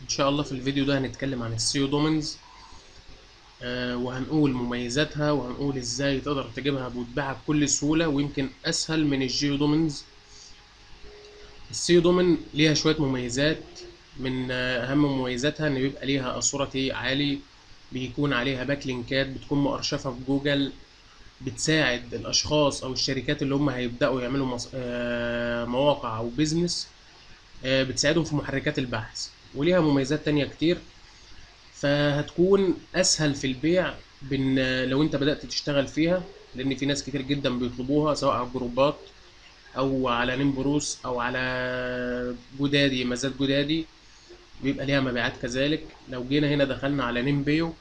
شاء الله في الفيديو ده هنتكلم عن السيو دومينز آه وهنقول مميزاتها وهنقول ازاي تقدر تجيبها وتبيعها بكل سهولة ويمكن اسهل من الجيو دومينز السيو دومين ليها شوية مميزات من آه، اهم مميزاتها ان بيبقى ليها اثورتي عالي بيكون عليها باك لينكات بتكون مؤرشفة في جوجل بتساعد الاشخاص او الشركات اللي هم هيبداوا يعملوا مص... آه، مواقع او بيزنس آه، بتساعدهم في محركات البحث وليها مميزات تانية كتير فهتكون اسهل في البيع بن لو انت بدأت تشتغل فيها لان في ناس كتير جدا بيطلبوها سواء على الجروبات او على نيمبروس او على جودادي مزاد جودادي بيبقى ليها مبيعات كذلك لو جينا هنا دخلنا على نيمبيو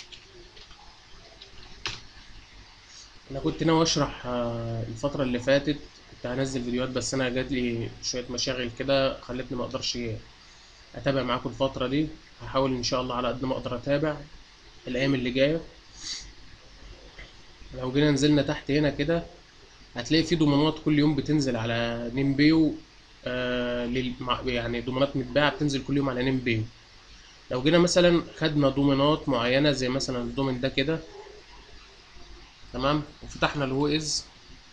انا كنت ناوي اشرح آه، الفترة اللي فاتت كنت هنزل فيديوهات بس انا جات لي شوية مشاغل كده خلتني ما اقدرش اتابع معاكم الفترة دي هحاول ان شاء الله على قد ما اقدر اتابع الايام اللي جاية لو جينا نزلنا تحت هنا كده هتلاقي في ضمانات كل يوم بتنزل على نيمبيو آه لل... مع- يعني ضمانات متباعة بتنزل كل يوم على نيمبيو لو جينا مثلا خدنا ضمانات معينة زي مثلا الضمن ده كده تمام وفتحنا الهو از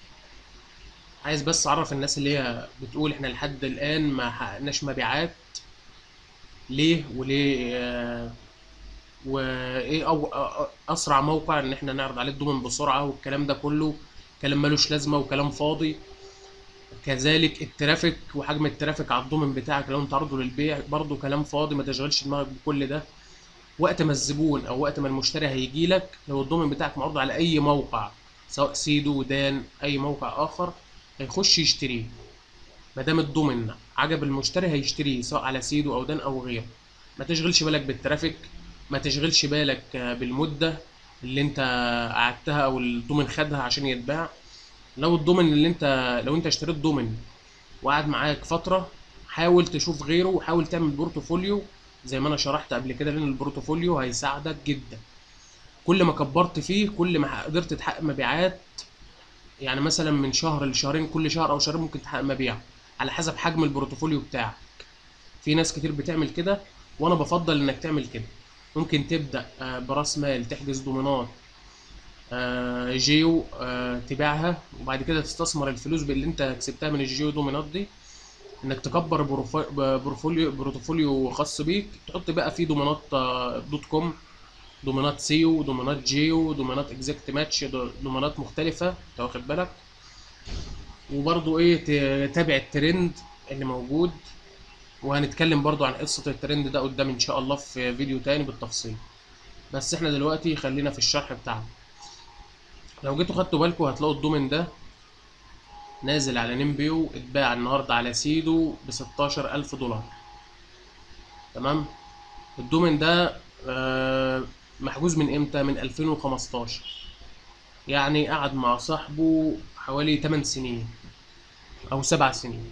عايز بس اعرف الناس اللي هي بتقول احنا لحد الان ما حققناش مبيعات ليه وليه آه، وايه او أ- أ- اسرع موقع ان احنا نعرض عليه الضمن بسرعه والكلام ده كله كلام ملوش لازمه وكلام فاضي كذلك الترافيك وحجم الترافيك على الضمن بتاعك لو انت عرضه للبيع برضه كلام فاضي ما تشغلش دماغك بكل ده وقت ما الزبون او وقت ما المشتري هيجي لك لو الضمن بتاعك معروض على اي موقع سواء سيدو دان اي موقع اخر هيخش يشتريه ما دام الضمن عجب المشتري هيشتريه سواء على سيدو او دان او غيره ما تشغلش بالك بالترافيك ما تشغلش بالك آه، بالمده اللي انت قعدتها او الضمن خدها عشان يتباع لو الضمن اللي انت لو انت اشتريت ضمن وقعد معاك فتره حاول تشوف غيره وحاول تعمل بورتفوليو زي ما انا شرحت قبل كده لان البورتفوليو هيساعدك جدا كل ما كبرت فيه كل ما قدرت تحقق مبيعات يعني مثلا من شهر لشهرين كل شهر او شهرين ممكن تحقق مبيع على حسب حجم البورتفوليو بتاعك في ناس كتير بتعمل كده وانا بفضل انك تعمل كده ممكن تبدا آه، براس مال تحجز ضمانات آه، جيو آه، تبيعها وبعد كده تستثمر الفلوس اللي انت كسبتها من الجيو دومينات دي انك تكبر بروفا- بورتفوليو بورتفوليو خاص بيك تحط بقى فيه ضمانات آه، دوت كوم ضمانات سيو ضمانات جيو ضمانات اكزاكت ماتش ضمانات مختلفة انت واخد بالك وبرضو ايه تتابع الترند اللي موجود وهنتكلم برضو عن قصة الترند ده قدام ان شاء الله في فيديو تاني بالتفصيل بس احنا دلوقتي خلينا في الشرح بتاعنا لو جيتوا خدتوا بالكم هتلاقوا الدومين ده نازل على نيمبيو اتباع النهارده على سيدو ب 16000 دولار تمام الدومين ده آه، محجوز من امتى من 2015 يعني قعد مع صاحبه حوالي 8 سنين او 7 سنين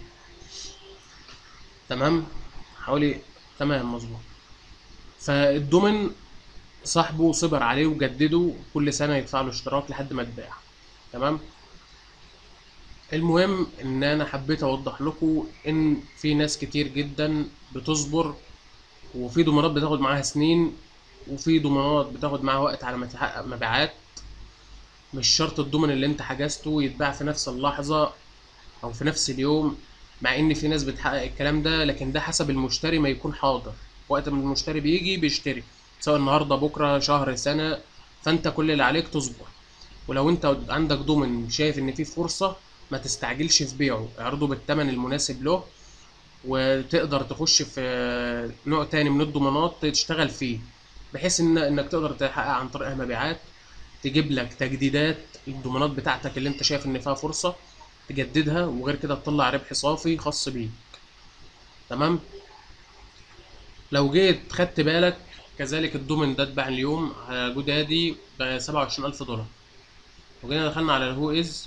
تمام حوالي تمام مظبوط فالدومين صاحبه صبر عليه وجدده كل سنة يدفع له اشتراك لحد ما اتباع تمام المهم ان انا حبيت اوضح لكم ان في ناس كتير جدا بتصبر وفي ضمانات بتاخد معاها سنين وفي ضمانات بتاخد معاها وقت على ما تحقق مبيعات مش شرط الضمن اللي انت حجزته يتباع في نفس اللحظة او في نفس اليوم مع ان في ناس بتحقق الكلام ده لكن ده حسب المشتري ما يكون حاضر وقت ما المشتري بيجي بيشتري سواء النهارده بكره شهر سنة فانت كل اللي عليك تصبر ولو انت عندك ضمن شايف ان في فرصة ما تستعجلش في بيعه اعرضه بالثمن المناسب له وتقدر تخش في نوع تاني من الضمانات تشتغل فيه بحيث ان انك تقدر تحقق عن طريقها مبيعات تجيب لك تجديدات الضمانات بتاعتك اللي انت شايف ان فيها فرصة تجددها وغير كده تطلع ربح صافي خاص بيك تمام لو جيت خدت بالك كذلك الدومين ده اتباع اليوم على جودادي ب 27000 دولار لو جينا دخلنا على الهو از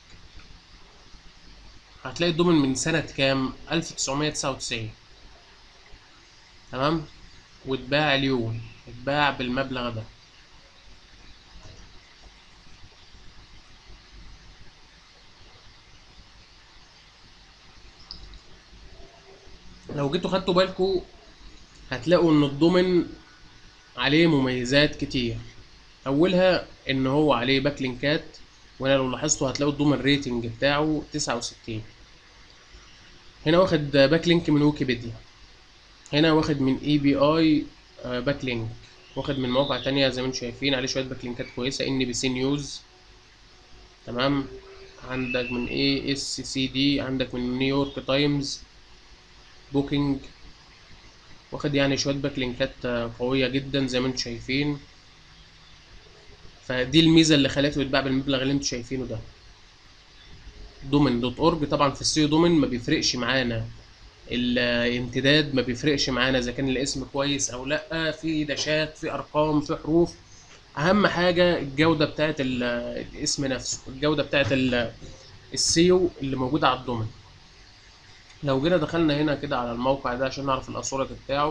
هتلاقي الدومين من سنة كام 1999 تمام واتباع اليوم اتباع بالمبلغ ده لو جيتوا خدتوا بالكوا هتلاقوا ان الضمن عليه مميزات كتير اولها ان هو عليه باك لينكات وانا لو لاحظتوا هتلاقوا الضمن ريتنج بتاعه 69 هنا واخد باك لينك من ويكيبيديا هنا واخد من اي بي اي باك لينك واخد من مواقع تانية زي ما انتم شايفين عليه شوية باك لينكات كويسة ان بي سي نيوز تمام عندك من اي اس سي دي عندك من نيويورك تايمز بوكينج واخد يعني شوية باك لينكات آه، قوية جدا زي ما انتم شايفين فدي الميزة اللي خلته يتباع بالمبلغ اللي انتم شايفينه ده دومين دوت اورج طبعا في السيو دومين ما بيفرقش معانا الامتداد ما بيفرقش معانا اذا كان الاسم كويس او لا في داشات في ارقام في حروف اهم حاجه الجوده بتاعت ال- الاسم نفسه الجوده بتاعت ال- السيو اللي موجوده على الدومين لو جينا دخلنا هنا كده على الموقع ده عشان نعرف الاسورة بتاعه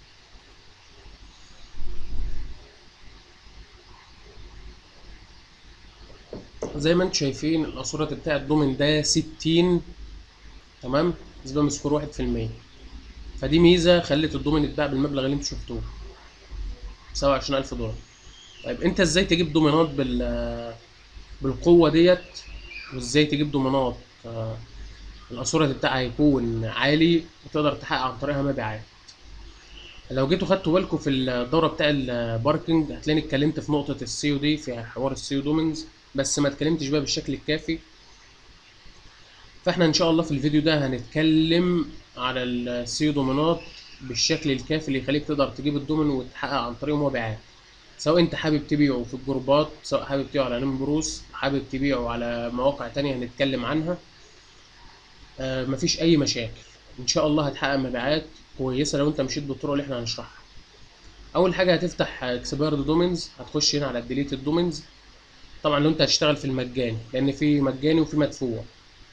زي ما انتم شايفين الاسورة بتاع الدومين ده 60 تمام نسبة من سكور واحد في المية فدي ميزة خلت الدومين يتباع بالمبلغ اللي انتوا شفتوه سبعة وعشرين ألف دولار طيب انت ازاي تجيب دومينات بال بالقوة ديت وازاي تجيب دومينات آه، الاسورة بتاعها هيكون عالي وتقدر تحقق عن طريقها مبيعات لو جيتوا خدتوا بالكم في الدورة بتاع الباركينج هتلاقيني اتكلمت في نقطة السيو دي في حوار السيو دومينز بس ما اتكلمتش بقى بالشكل الكافي فاحنا ان شاء الله في الفيديو ده هنتكلم على السيو دومينات بالشكل الكافي اللي يخليك تقدر تجيب الدومين وتحقق عن طريقه مبيعات سواء انت حابب تبيعه في الجروبات سواء حابب تبيعه على نمبروس حابب تبيعه على مواقع تانية هنتكلم عنها آه مفيش اي مشاكل ان شاء الله هتحقق مبيعات كويسه لو انت مشيت بالطرق اللي احنا هنشرحها اول حاجه هتفتح اكسبيرد دومينز هتخش هنا على الديليت دومينز طبعا لو انت هتشتغل في المجاني لان في مجاني وفي مدفوع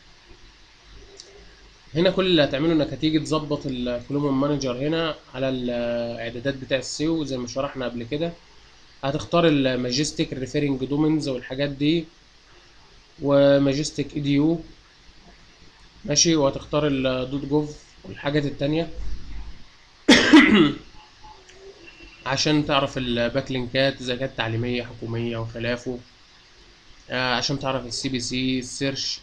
هنا كل اللي هتعمله انك هتيجي تظبط الكولوم مانجر هنا على الاعدادات بتاع السيو زي ما شرحنا قبل كده هتختار الماجستيك ريفيرنج دومينز والحاجات دي وماجستيك اي دي يو ماشي وهتختار الدوت جوف والحاجات التانية عشان تعرف الباك لينكات اذا كانت تعليمية حكومية وخلافه آه، عشان تعرف السي بي سي السيرش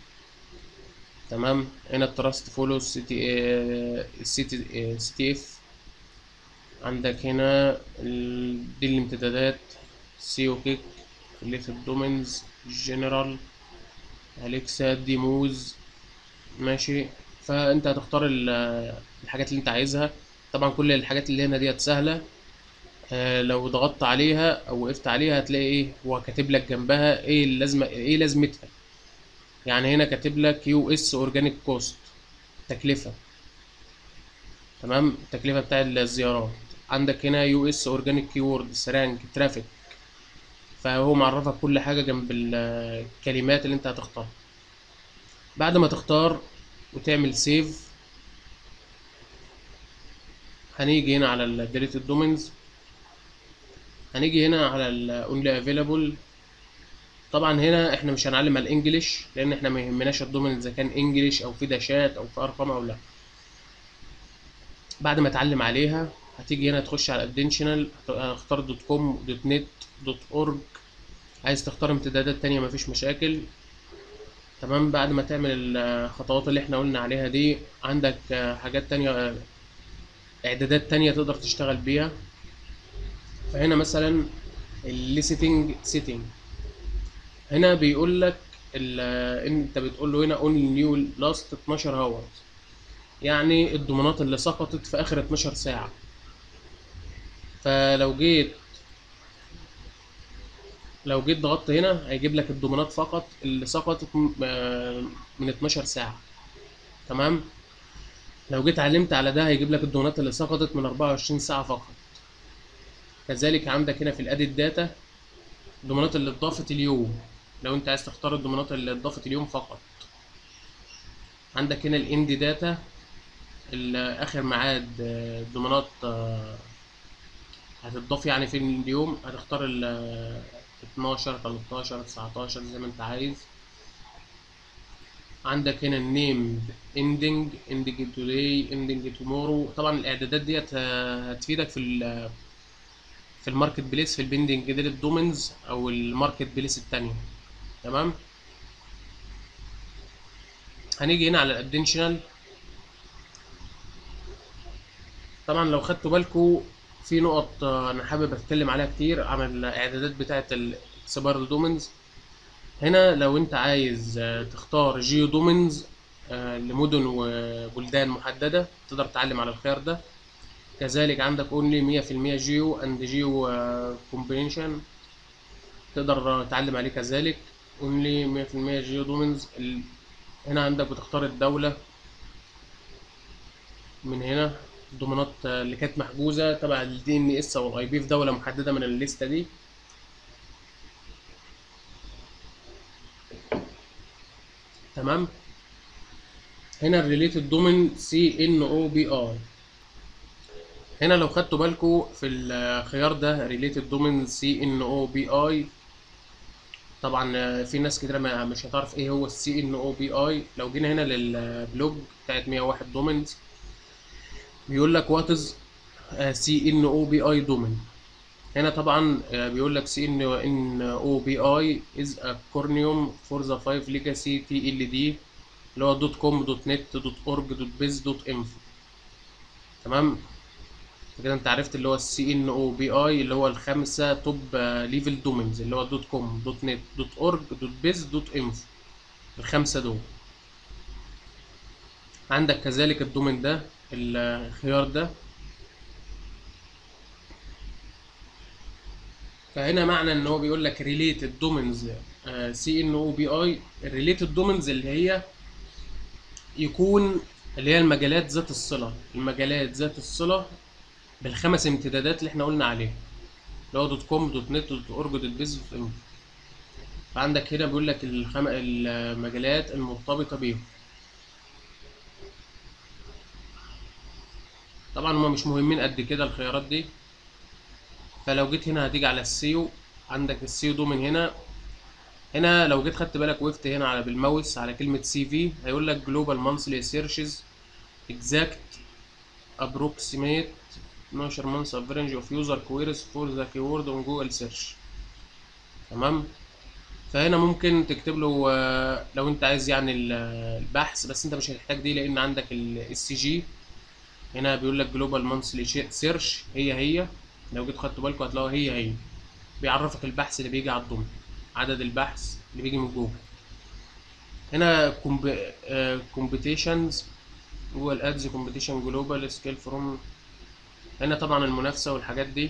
تمام هنا التراست فولو السي تي السي تي سي تي اف عندك هنا ال- دي الامتدادات سيو كيك كلية الدومينز جنرال اليكسا ديموز ماشي فانت هتختار ال- الحاجات اللي انت عايزها طبعا كل الحاجات اللي هنا ديت سهلة آه، لو ضغطت عليها او وقفت عليها هتلاقي ايه هو كاتب لك جنبها ايه اللازمة ايه لازمتها يعني هنا كاتب لك يو اس اورجانيك كوست تكلفة تمام التكلفة بتاع الزيارات عندك هنا يو اس اورجانيك كيورد رانك ترافيك فهو معرفك كل حاجة جنب ال- الكلمات اللي انت هتختارها بعد ما تختار وتعمل سيف هنيجي هنا على الديليتد دومينز هنيجي هنا على الاونلي افيلابل طبعا هنا احنا مش هنعلم على الانجليش لان احنا ما يهمناش الدومين اذا كان انجليش او في داشات او في ارقام او لا بعد ما اتعلم عليها هتيجي هنا تخش على الادنشنال هتختار دوت كوم دوت نت دوت اورج عايز تختار امتدادات تانية مفيش مشاكل تمام بعد ما تعمل الخطوات اللي احنا قلنا عليها دي عندك آه، حاجات تانية آه، اعدادات تانية تقدر تشتغل بيها فهنا مثلا الليستنج سيتنج هنا بيقول لك ال- انت بتقول له هنا اون نيو لاست 12 هاورز يعني الضمانات اللي سقطت في اخر 12 ساعة فلو جيت لو جيت ضغطت هنا هيجيب لك الضمانات فقط اللي سقطت م- آه، من 12 ساعة تمام لو جيت علمت على ده هيجيب لك الضمانات اللي سقطت من 24 ساعة فقط كذلك عندك هنا في الاديت داتا الضمانات اللي اتضافت اليوم لو انت عايز تختار الضمانات اللي اتضافت اليوم فقط عندك هنا الاند داتا ال- اخر ميعاد آه، الضمانات آه، هتضاف يعني في اليوم هتختار ال 12 13 19 زي ما انت عايز عندك هنا النيم اندنج اندنج توداي اندنج تومورو طبعا الاعدادات ديت ه- هتفيدك في ال في الماركت بليس في البندنج ديت دومينز او الماركت بليس التانية تمام هنيجي هنا على الادنشنال طبعا لو خدتوا بالكم في نقط آه، انا حابب اتكلم عليها كتير عن الاعدادات بتاعه الاكسبايرد دومينز هنا لو انت عايز آه، تختار جيو دومينز آه، لمدن وبلدان محدده تقدر تعلم على الخيار ده كذلك عندك اونلي 100% جيو اند جيو كومبينيشن تقدر آه، تعلم عليه كذلك اونلي 100% جيو دومينز ال... هنا عندك بتختار الدوله من هنا الضمانات آه، اللي كانت محجوزه تبع الدي ان اس او الاي بي في دوله محدده من الليسته دي تمام هنا الريليتد دومين سي ان او بي اي هنا لو خدتوا بالكم في الخيار ده ريليتد دومين سي ان او بي اي طبعا آه، في ناس كتير ما مش هتعرف ايه هو السي ان او بي اي لو جينا هنا للبلوج بتاعت 101 دومينز بيقول لك وات از سي ان او بي اي دومين هنا طبعا آه، بيقول لك سي ان ان او بي اي از ا كورنيوم فور ذا 5 ليجاسي تي ال دي اللي هو دوت كوم دوت نت دوت اورج دوت بيز دوت انفو تمام كده انت عرفت اللي هو السي ان او بي اي اللي هو الخمسه توب ليفل دومينز اللي هو دوت كوم دوت نت دوت اورج دوت بيز دوت انفو الخمسه دول عندك كذلك الدومين ده الخيار ده فهنا معنى ان هو بيقول لك ريليتد دومينز سي ان او بي اي الريليتد دومينز اللي هي يكون اللي هي المجالات ذات الصله المجالات ذات الصله بالخمس امتدادات اللي احنا قلنا عليها اللي هو دوت كوم دوت نت دوت اورج دوت بيز دوت انفو فعندك هنا بيقول لك الخم... المجالات المرتبطه بيهم طبعا هما مش مهمين قد كده الخيارات دي فلو جيت هنا هتيجي على السيو عندك السيو دو من هنا هنا لو جيت خدت بالك وقفت هنا على بالماوس على كلمة سي في هيقول لك جلوبال مانثلي سيرشز اكزاكت ابروكسيميت 12 مانث افريج اوف يوزر كويريز فور ذا كيورد اون جوجل سيرش تمام فهنا ممكن تكتب له آه، لو انت عايز يعني ال- البحث بس انت مش هتحتاج دي لان عندك السي جي هنا بيقول لك جلوبال مانثلي سيرش هي هي لو جيت خدت بالكم هتلاقوا هي هي بيعرفك البحث اللي بيجي على الضمن عدد البحث اللي بيجي من جوجل هنا كومبيتيشنز جوجل ادز كومبيتيشن جلوبال سكيل فروم هنا طبعا المنافسه والحاجات دي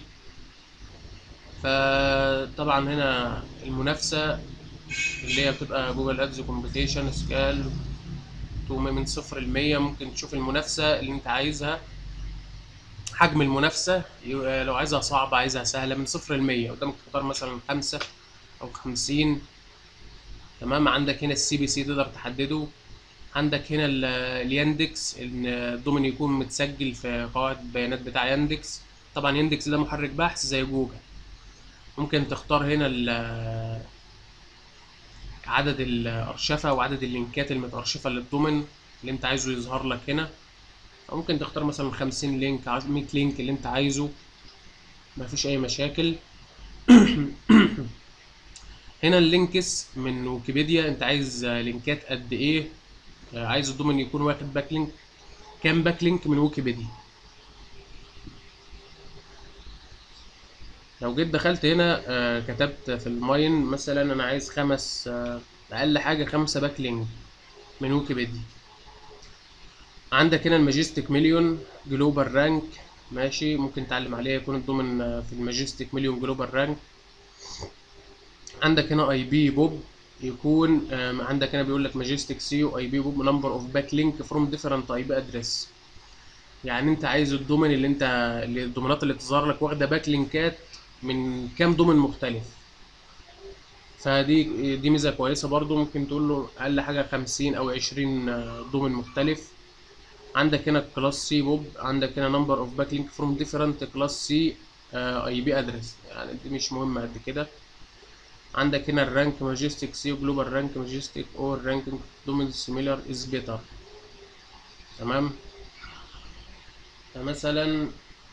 فطبعا هنا المنافسه اللي هي بتبقى جوجل ادز كومبيتيشن سكال من صفر لمية ممكن تشوف المنافسة اللي انت عايزها حجم المنافسة ي- لو عايزها صعبة عايزها سهلة من صفر لمية قدامك تختار مثلا خمسة أو خمسين تمام عندك هنا السي بي سي تقدر تحدده عندك هنا ال- الياندكس ان الدومين يكون متسجل في قواعد البيانات بتاع ياندكس طبعا ياندكس ده محرك بحث زي جوجل ممكن تختار هنا ال- عدد الأرشفة وعدد اللينكات المتأرشفة للدومين اللي انت عايزه يظهر لك هنا أو ممكن تختار مثلا 50 لينك 100 لينك اللي انت عايزه مفيش أي مشاكل هنا اللينكس من ويكيبيديا انت عايز لينكات قد ايه عايز الدومين يكون واخد باك لينك كام باك لينك من ويكيبيديا لو جيت دخلت هنا آه، كتبت في الماين مثلا انا عايز خمس آه، اقل حاجه خمسة باك لينك من ويكيبيديا عندك هنا الماجستيك مليون جلوبال رانك ماشي ممكن تعلم عليه يكون الدومين آه، في الماجستيك مليون جلوبال رانك عندك هنا اي بي بوب يكون آم، عندك هنا بيقول لك ماجستيك سيو اي بي بوب نمبر اوف باك لينك فروم ديفرنت اي بي ادريس يعني انت عايز الدومين اللي انت اللي الدومينات اللي تظهر لك واخده باك لينكات من كام دومين مختلف فدي دي ميزه كويسه برضو ممكن تقول له اقل حاجه 50 او 20 دومين مختلف عندك هنا كلاس سي بوب عندك هنا نمبر اوف باك لينك فروم ديفرنت كلاس سي اي بي ادريس يعني دي مش مهمه قد كده عندك هنا الرانك ماجستيك سي جلوبال رانك ماجستيك اور رانكينج دومينز سيميلر از بيتر تمام فمثلا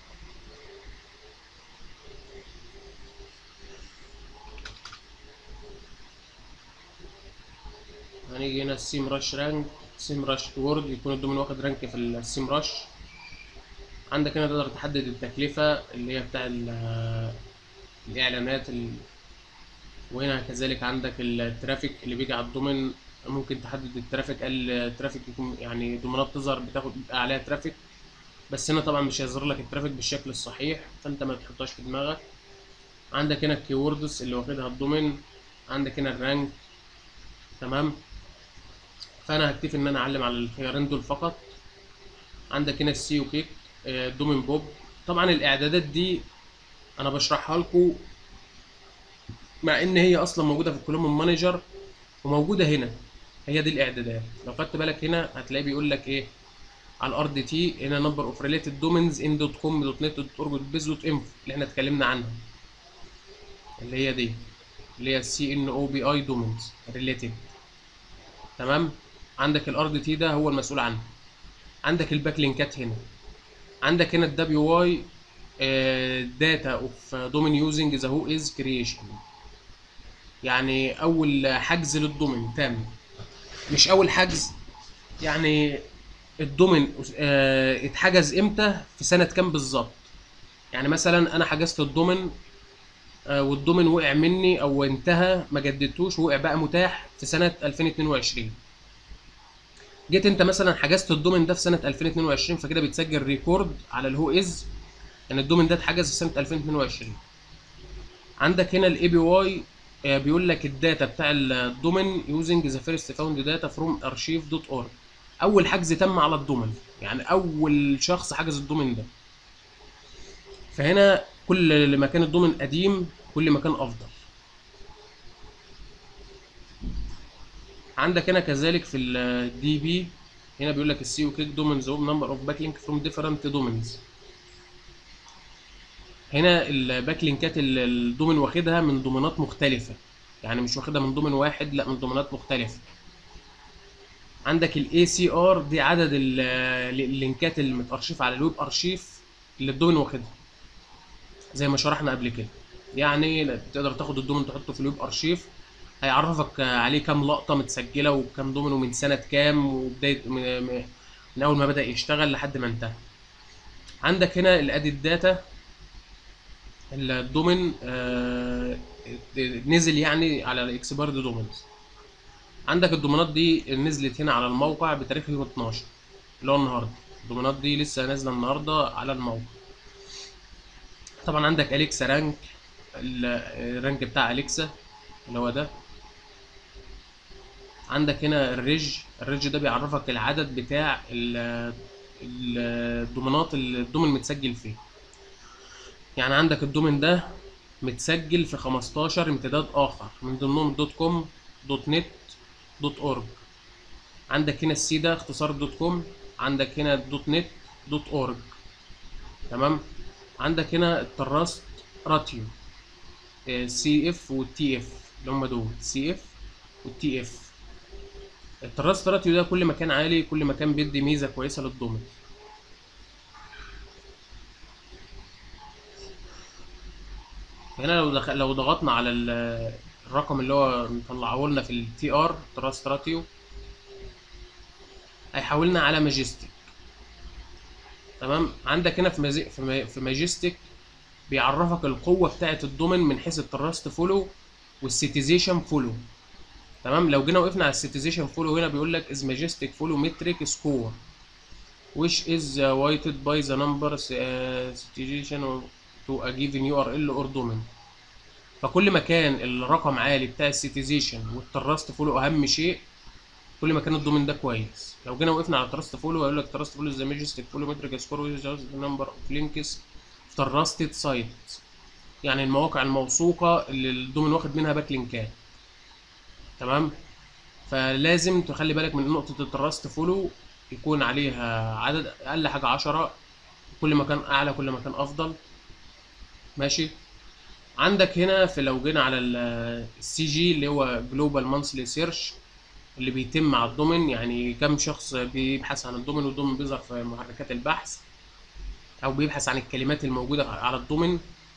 هنيجي هنا السيم راش رانك سيم راش وورد يكون الدومين واخد رانك في السيم راش عندك هنا تقدر تحدد التكلفة اللي هي بتاع ال- الإعلانات ال... وهنا كذلك عندك الترافيك اللي بيجي على الدومين ممكن تحدد الترافيك قال الترافيك يكون يعني دومينات تظهر بتاخد بيبقى عليها ترافيك بس هنا طبعا مش هيظهر لك الترافيك بالشكل الصحيح فانت ما تحطهاش في دماغك عندك هنا الكيوردز اللي واخدها الدومين عندك هنا الرانك تمام فانا هكتفي ان انا اعلم على الخيارين دول فقط عندك هنا السي وكيك آه، دومين بوب طبعا الاعدادات دي انا بشرحها لكم مع ان هي اصلا موجوده في الكولوم مانجر وموجوده هنا هي دي الاعدادات لو خدت بالك هنا هتلاقيه بيقول لك ايه على الار دي تي هنا نمبر اوف ريليتد دومينز ان دوت كوم دوت نت دوت اورج دوت بيز دوت انفو اللي احنا اتكلمنا عنها اللي هي دي اللي هي السي ان او بي اي دومينز ريليتد تمام عندك الار دي تي ده هو المسؤول عنه عندك الباك لينكات هنا عندك هنا الدبليو واي داتا اوف دومين يوزنج ذا هو از كرييشن يعني اول حجز للدومين تام مش اول حجز يعني الدومين آه، اتحجز امتى في سنه كام بالظبط يعني مثلا انا حجزت الدومين آه، والدومين وقع مني او انتهى ما جددتوش وقع بقى متاح في سنه 2022 جيت انت مثلا حجزت الدومين ده في سنه 2022 فكده بتسجل ريكورد على الهو از ان الدومين ده اتحجز في سنه 2022 عندك هنا الاي بي واي بيقول لك الداتا بتاع الدومين يوزنج ذا فيرست فاوند داتا فروم ارشيف دوت اورج اول حجز تم على الدومين يعني اول شخص حجز الدومين ده فهنا كل ما كان الدومين قديم كل ما كان افضل عندك هنا كذلك في الدي بي هنا بيقول لك السي وكيك دومينز نمبر اوف باك لينك فروم ديفرنت دومينز هنا الباك لينكات اللي الدومين واخدها من دومينات مختلفة يعني مش واخدها من دومين واحد لا من دومينات مختلفة عندك الاي سي ار دي عدد ال- اللينكات اللي متارشيف على الويب ارشيف اللي الدومين واخدها زي ما شرحنا قبل كده يعني تقدر تاخد الدومين تحطه في الويب ارشيف هيعرفك عليه كام لقطة متسجلة وكام دومين ومن سنة كام وبداية م- م- من أول ما بدأ يشتغل لحد ما انتهى. عندك هنا الأديت داتا الدومين آه، نزل يعني على الاكسبيرد دومينز. عندك الدومينات دي نزلت هنا على الموقع بتاريخ يوم 12 اللي هو النهارده. الدومينات دي لسه نازلة النهارده على الموقع. طبعا عندك أليكسا رانك ال- الرانك بتاع أليكسا اللي هو ده عندك هنا الريج الريج ده بيعرفك العدد بتاع ال- ال- الدومينات اللي الدومين متسجل فيه يعني عندك الدومين ده متسجل في 15 امتداد اخر من ضمنهم دوت كوم دوت نت دوت اورج عندك هنا السي ده اختصار دوت كوم عندك هنا دوت نت دوت اورج تمام عندك هنا التراست راتيو السي اف والتي اف اللي هم دول سي اف والتي اف التراست راتيو ده كل ما كان عالي كل ما كان بيدي ميزه كويسه للدومين هنا لو دخل لو ضغطنا على ال- الرقم اللي هو مطلعه لنا في التي ار تراست راتيو هيحولنا على ماجستيك تمام عندك هنا في مازي... في, ما... في ماجستيك بيعرفك القوه بتاعه الدومين من حيث التراست فولو والسيتيزيشن فولو تمام لو جينا وقفنا على السيتيزيشن فولو هنا بيقول لك از ماجستيك فولو متريك سكور which is uh, weighted by the number uh, citation to a given URL or domain فكل ما كان الرقم عالي بتاع السيتيزيشن والتراست فولو اهم شيء كل ما كان الدومين ده كويس لو جينا وقفنا على تراست فولو هيقول لك تراست فولو ذا ماجستيك فولو متريك سكور with just the number of links في تراستد سايت يعني المواقع الموثوقه اللي الدومين واخد منها باك لينكات تمام فلازم تخلي بالك من نقطة التراست فولو يكون عليها عدد أقل حاجة عشرة كل ما كان أعلى كل ما كان أفضل ماشي عندك هنا في لو جينا على السي جي اللي هو جلوبال مانثلي سيرش اللي بيتم على الدومين يعني كم شخص بيبحث عن الدومين والدومين بيظهر في محركات البحث او بيبحث عن الكلمات الموجوده على الدومين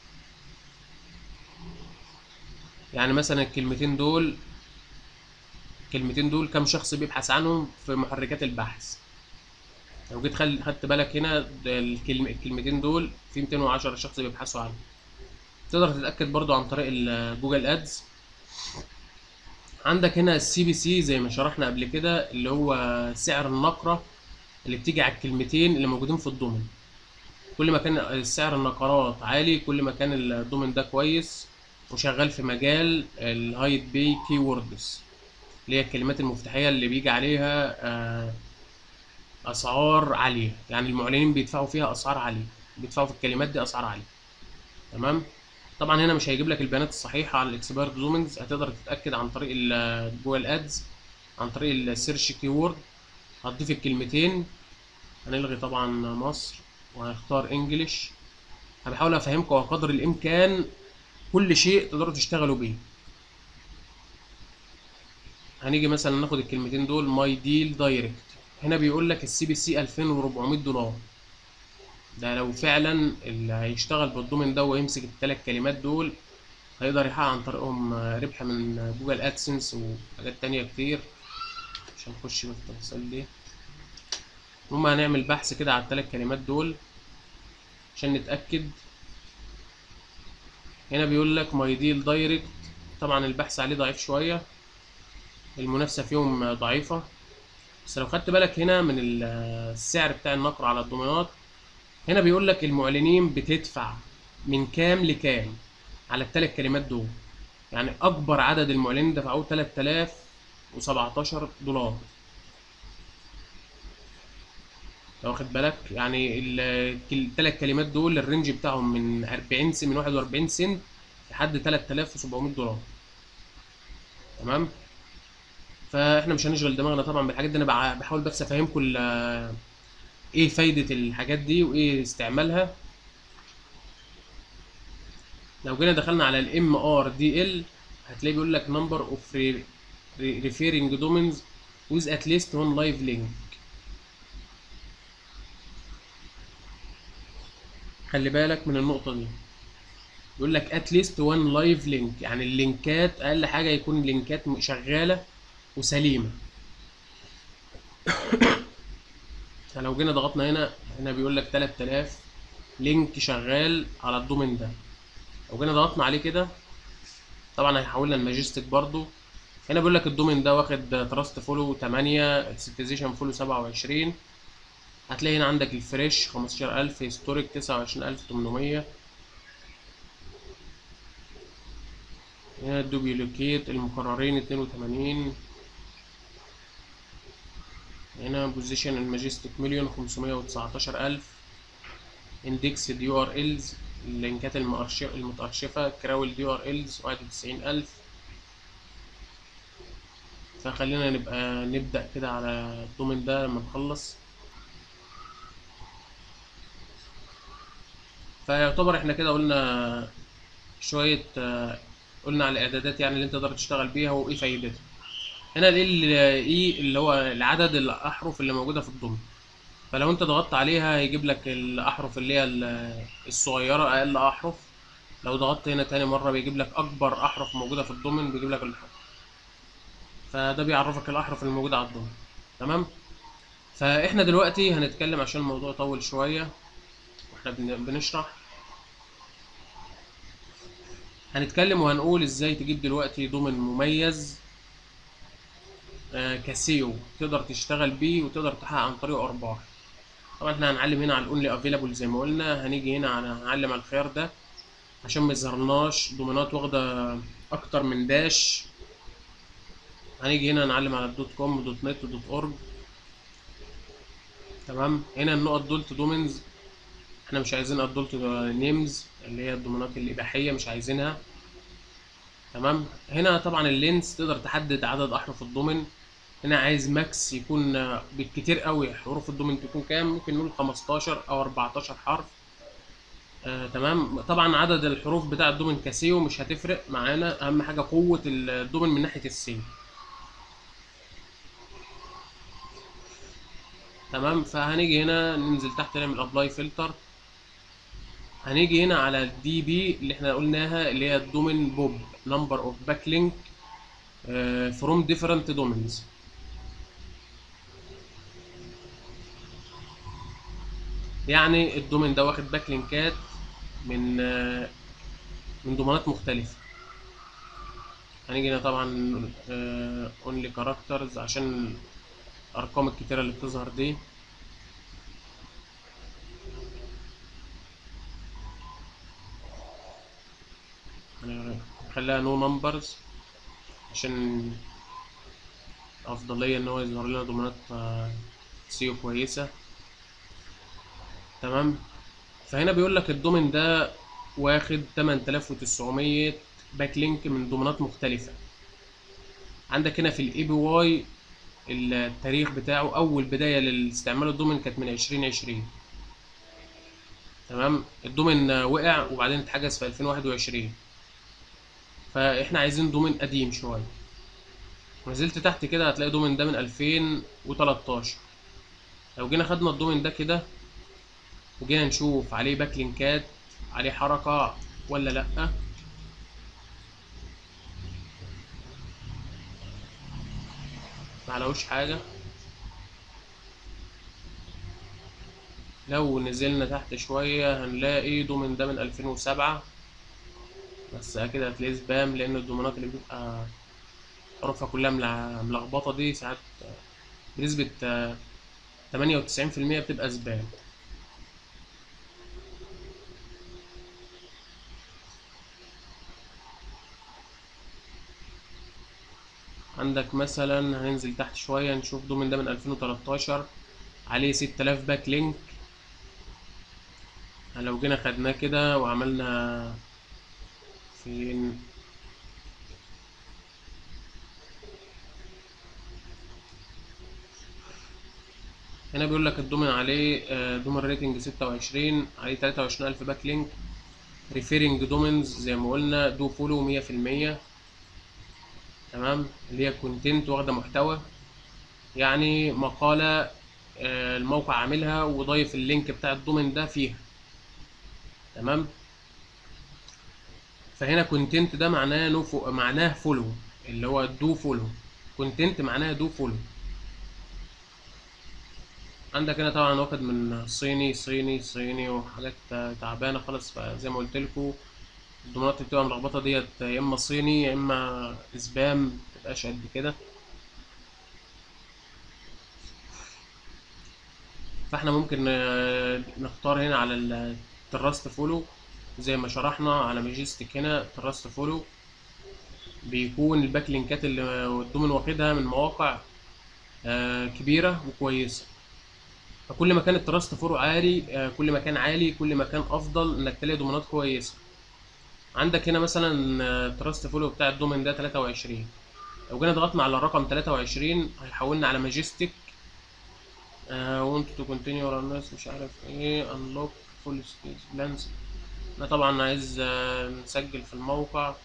يعني مثلا الكلمتين دول الكلمتين دول كم شخص بيبحث عنهم في محركات البحث لو جيت خل... خدت بالك هنا ده الكلم... الكلمتين دول في 210 شخص بيبحثوا عنهم تقدر تتأكد برضو عن طريق الجوجل ادز عندك هنا السي بي سي زي ما شرحنا قبل كده اللي هو سعر النقرة اللي بتيجي على الكلمتين اللي موجودين في الدومين كل ما كان سعر النقرات عالي كل ما كان الدومين ده كويس وشغال في مجال الهايد بي كي ووردز اللي هي الكلمات المفتاحية اللي بيجي عليها آه، أسعار عالية يعني المعلنين بيدفعوا فيها أسعار عالية بيدفعوا في الكلمات دي أسعار عالية تمام طبعا هنا مش هيجيب لك البيانات الصحيحة على الاكسبيرت دومينز هتقدر تتأكد عن طريق الجوجل ادز عن طريق السيرش كيورد هتضيف الكلمتين هنلغي طبعا مصر وهنختار انجلش انا بحاول افهمكم قدر الامكان كل شيء تقدروا تشتغلوا بيه هنيجي مثلا ناخد الكلمتين دول ماي ديل دايركت هنا بيقول لك السي بي سي 2400 دولار ده لو فعلا اللي هيشتغل بالدومين ده ويمسك الثلاث كلمات دول هيقدر يحقق عن طريقهم ربح من جوجل ادسنس وحاجات تانية كتير مش هنخش في التفاصيل دي المهم هنعمل بحث كده على الثلاث كلمات دول عشان نتأكد هنا بيقول لك ماي ديل دايركت طبعا البحث عليه ضعيف شوية المنافسة فيهم ضعيفة بس لو خدت بالك هنا من السعر بتاع النقر على الضمانات هنا بيقول لك المعلنين بتدفع من كام لكام على الثلاث كلمات دول يعني اكبر عدد المعلنين دفعوه 3017 دولار لو واخد بالك يعني الثلاث كلمات دول الرينج بتاعهم من 40 سنت من 41 سنت لحد 3700 دولار تمام فاحنا مش هنشغل دماغنا طبعا بالحاجات دي انا بحاول بس افهمكم ايه فايدة الحاجات دي وايه استعمالها لو جينا دخلنا على الام ار دي ال هتلاقي بيقول لك number of referring domains with at least one live link خلي بالك من النقطة دي بيقول لك at least one live link يعني اللينكات اقل حاجة يكون لينكات شغالة وسليمة فلو جينا ضغطنا هنا هنا بيقول لك 3000 لينك شغال على الدومين ده لو جينا ضغطنا عليه كده طبعا هيحولنا الماجستيك برضو هنا بيقول لك الدومين ده واخد تراست فولو 8 اكسبتيزيشن فولو 27 هتلاقي هنا عندك الفريش 15000 هيستوريك 29800 هنا الدوبيلوكيت المكررين 82 هنا بوزيشن الماجستيك مليون خمسمية وتسعتاشر ألف اندكس دي ار الز اللينكات المؤرشفة المتأرشفة كراول دي ار الز واحد وتسعين ألف فخلينا نبقى نبدأ كده على الدومين ده لما نخلص فيعتبر احنا كده قلنا شوية قلنا على الإعدادات يعني اللي انت تقدر تشتغل بيها وإيه فايدتها هنا دي الاي اللي هو العدد الاحرف اللي موجوده في الضمن فلو انت ضغطت عليها هيجيب لك الاحرف اللي هي الصغيره اقل احرف لو ضغطت هنا تاني مره بيجيب لك اكبر احرف موجوده في الضمن بيجيب لك الاحرف فده بيعرفك الاحرف اللي موجوده على الضمن تمام فاحنا دلوقتي هنتكلم عشان الموضوع طول شويه واحنا بنشرح هنتكلم وهنقول ازاي تجيب دلوقتي دومين مميز كسيو تقدر تشتغل بيه وتقدر تحقق عن طريقه ارباح طبعا احنا هنعلم هنا على الاونلي افيلابل زي ما قلنا هنيجي هنا على هنعلم على الخيار ده عشان ما يظهرلناش دومينات واخده اكتر من داش هنيجي هنا نعلم على الدوت كوم ودوت نت ودوت اورج تمام هنا النقط دولت دومينز احنا مش عايزين ادولت نيمز اللي هي الضمانات الاباحيه مش عايزينها تمام هنا طبعا اللينس تقدر تحدد عدد احرف الدومين هنا عايز ماكس يكون بالكتير قوي حروف الدومين تكون كام ممكن نقول 15 او 14 حرف آه تمام طبعا عدد الحروف بتاع الدومين كسيو مش هتفرق معانا اهم حاجه قوه الدومين من ناحيه السي تمام فهنيجي هنا ننزل تحت نعمل ابلاي فلتر هنيجي هنا على الدي بي اللي احنا قلناها اللي هي الدومين بوب نمبر اوف باك لينك فروم ديفرنت دومينز يعني الدومين ده واخد باك لينكات من آه، من دومينات مختلفة هنيجي هنا طبعا اونلي كاركترز عشان الارقام الكتيرة اللي بتظهر دي نخليها نو نمبرز عشان افضلية ان هو يظهر لنا دومينات آه، سيو كويسة تمام فهنا بيقول لك الدومين ده واخد 8900 باك لينك من دومينات مختلفة عندك هنا في الاي بي واي التاريخ بتاعه اول بداية لاستعمال الدومين كانت من 2020 تمام الدومين وقع وبعدين اتحجز في 2021 فاحنا عايزين دومين قديم شوية نزلت تحت كده هتلاقي دومين ده من 2013 لو جينا خدنا الدومين ده كده وجينا نشوف عليه باك لينكات عليه حركة ولا لأ معلهوش حاجة لو نزلنا تحت شوية هنلاقي دومين ده من 2007 بس أكيد هتلاقيه سبام لأن الدومينات اللي بتبقى حروفها كلها ملع- ملخبطة دي ساعات بنسبة تمانية وتسعين في المية بتبقى سبام عندك مثلا هننزل تحت شوية نشوف دومين ده من 2013 عليه 6000 باك لينك لو جينا خدناه كده وعملنا فين هنا بيقول لك الدومين عليه آه، دومين ريتنج 26 عليه 23000 باك لينك ريفيرنج دومينز زي ما قلنا دو فولو 100% تمام اللي هي كونتنت واخده محتوى يعني مقالة آه، الموقع عاملها وضايف اللينك بتاع الدومين ده فيها تمام فهنا كونتنت ده معناه نو فو... معناه فولو اللي هو دو فولو كونتنت معناها دو فولو عندك هنا طبعا واخد من صيني صيني صيني وحاجات تعبانه خالص فزي ما قلت لكم الدومينات اللي بتبقى ملخبطه ديت يا اما صيني يا اما سبام متبقاش قد كده فاحنا ممكن آه، نختار هنا على التراست فولو زي ما شرحنا على ماجستيك هنا تراست فولو بيكون الباك لينكات اللي الدومين واخدها من مواقع آه، كبيرة وكويسة فكل ما كان التراست فولو عالي آه، كل ما كان عالي كل ما كان أفضل إنك تلاقي دومينات كويسة عندك هنا مثلا آه، التراست فولو بتاع الدومين ده 23 لو جينا ضغطنا على الرقم 23 هيحولنا على ماجستيك وانت تو كونتينيو ورا الناس مش عارف ايه انلوك فول ستيج بلانز انا طبعا عايز آه، نسجل في الموقع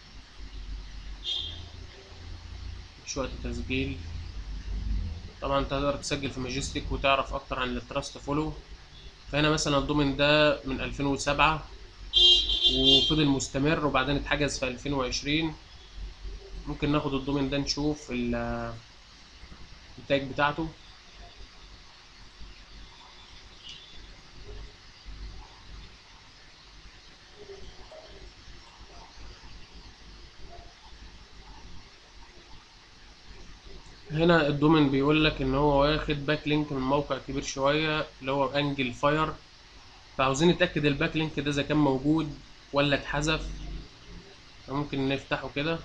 مش وقت تسجيل طبعا انت تقدر تسجل في ماجستيك وتعرف اكتر عن التراست فولو فهنا مثلا الدومين ده من 2007 وفضل مستمر وبعدين اتحجز في 2020 ممكن ناخد الدومين ده نشوف ال- التاج بتاعته هنا الدومين بيقول لك ان هو واخد باك لينك من موقع كبير شويه اللي هو انجل فاير فعاوزين نتاكد الباك لينك ده اذا كان موجود ولا اتحذف ممكن نفتحه كده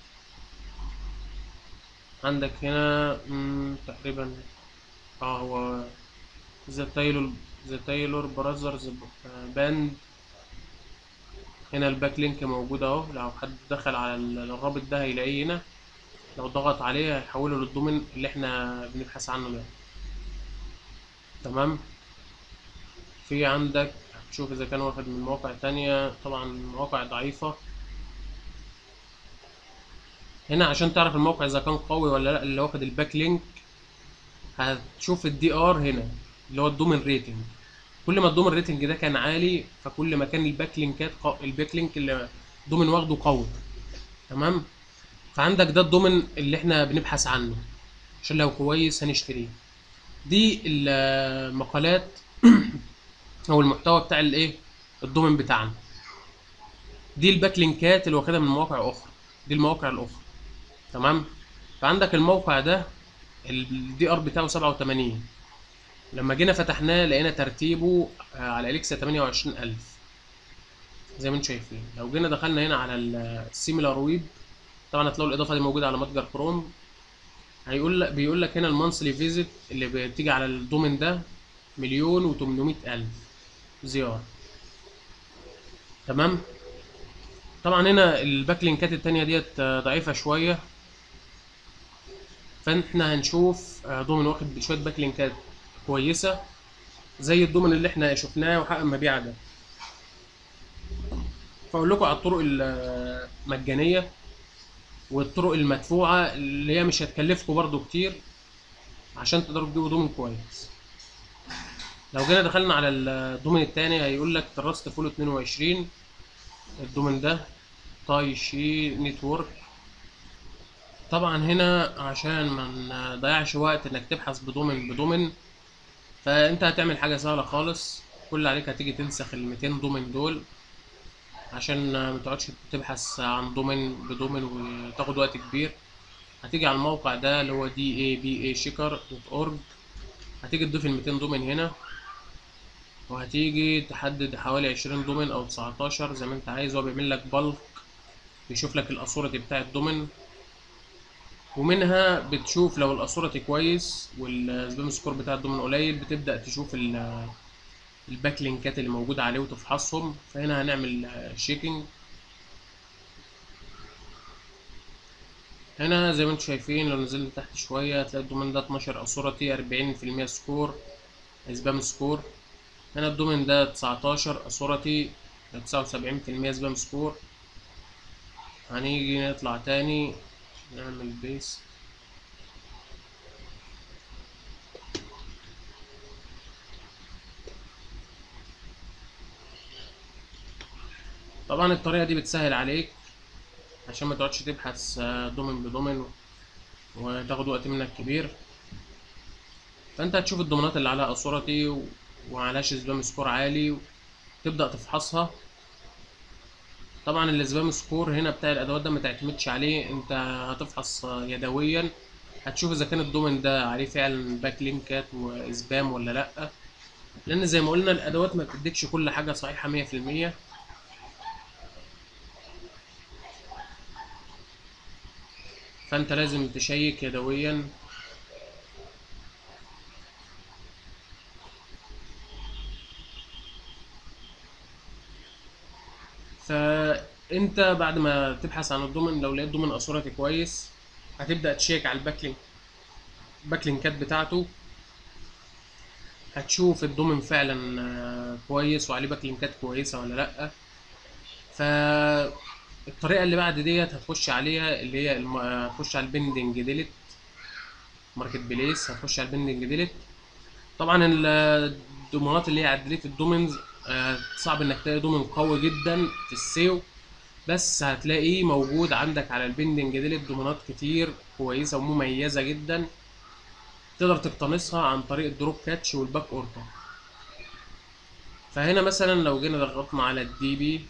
عندك هنا مم، تقريبا اه هو ذا تايلور ذا تايلور براذرز باند هنا الباك لينك موجود اهو لو حد دخل على ال- الرابط ده هيلاقيه هنا لو ضغط عليه هيحوله للدومين اللي احنا بنبحث عنه ده تمام في عندك تشوف اذا كان واخد من مواقع تانية طبعا مواقع ضعيفة هنا عشان تعرف الموقع اذا كان قوي ولا لا اللي واخد الباك لينك هتشوف الدي ار هنا اللي هو الدومين ريتنج كل ما الدومين ريتنج ده كان عالي فكل ما كان الباك لينكات قو... الباك لينك اللي الدومين واخده قوي تمام فعندك ده الدومين اللي احنا بنبحث عنه عشان لو كويس هنشتريه دي المقالات او المحتوى بتاع الايه الدومين بتاعنا دي الباك لينكات اللي واخدها من مواقع اخرى دي المواقع الاخرى تمام فعندك الموقع ده الدي ار بتاعه 87 لما جينا فتحناه لقينا ترتيبه آه، على اليكسا 28000 زي ما انتم شايفين لو جينا دخلنا هنا على السيميلار ويب طبعا هتلاقوا الاضافه دي موجوده على متجر كروم هيقول لك بيقول لك هنا المانثلي فيزيت اللي بتيجي على الدومين ده مليون و800 الف زياره تمام طبعا هنا الباك لينكات التانية ديت آه، ضعيفة شوية فاحنا هنشوف آه، دومين واخد شوية باك لينكات كويسة زي الدومين اللي احنا شفناه وحقق مبيع ده فاقول لكم على الطرق المجانية والطرق المدفوعة اللي هي مش هتكلفكم برضو كتير عشان تقدروا تجيبوا دومين كويس لو جينا دخلنا على الدومين التاني هيقول لك تراست فول 22 الدومين ده تاي شي نتورك طبعا هنا عشان ما نضيعش وقت انك تبحث بدومين بدومين فانت هتعمل حاجه سهله خالص كل اللي عليك هتيجي تنسخ ال 200 دومين دول عشان ما تقعدش تبحث عن دومين بدومين وتاخد وقت كبير هتيجي على الموقع ده اللي هو دي اي بي اي شيكر دوت اورج هتيجي تضيف ال 200 دومين هنا وهتيجي تحدد حوالي 20 دومين او 19 زي ما انت عايز هو بيعمل لك بالك بيشوف لك الاثورتي بتاع الدومين ومنها بتشوف لو الاثورتي كويس والسبام سكور بتاع الدومين قليل بتبدا تشوف ال- الباك لينكات اللي موجوده عليه وتفحصهم فهنا هنعمل شيكينج هنا زي ما انتم شايفين لو نزلنا تحت شويه هتلاقي الدومين ده 12 اثورتي 40% سكور سبام سكور هنا الدومين ده 19 اثورتي 79% سبام سكور هنيجي نطلع تاني نعمل بيست طبعا الطريقة دي بتسهل عليك عشان ما تقعدش تبحث آه، دومين بدومين وتاخد وقت منك كبير فانت هتشوف الضمانات اللي عليها اثورتي و- ومعلهاش سبام سكور عالي وتبدأ تفحصها طبعا السبام سكور هنا بتاع الادوات ده ما تعتمدش عليه انت هتفحص يدويا هتشوف اذا كان الدومين ده عليه فعلا باك لينكات وسبام ولا لا لان زي ما قلنا الادوات ما بتديكش كل حاجه صحيحه 100% فانت لازم تشيك يدويا فانت بعد ما تبحث عن الدومين لو لقيت دومين اثورتي كويس هتبدا تشيك على الباك لينك الباك لينكات بتاعته هتشوف الدومين فعلا آه، كويس وعليه باك لينكات كويسه ولا لا فالطريقه اللي بعد ديت هتخش عليها اللي هي الم... آه، هتخش على البندنج ديليت ماركت بليس هتخش على البندنج ديليت طبعا ال- الضمانات اللي هي على ديليت الدومينز آه، صعب انك تلاقي دومين قوي جدا في السيو بس هتلاقيه موجود عندك على البندنج ديليت ضمانات كتير كويسه ومميزه جدا تقدر تقتنصها عن طريق الدروب كاتش والباك اوردر فهنا مثلا لو جينا ضغطنا على الدي بي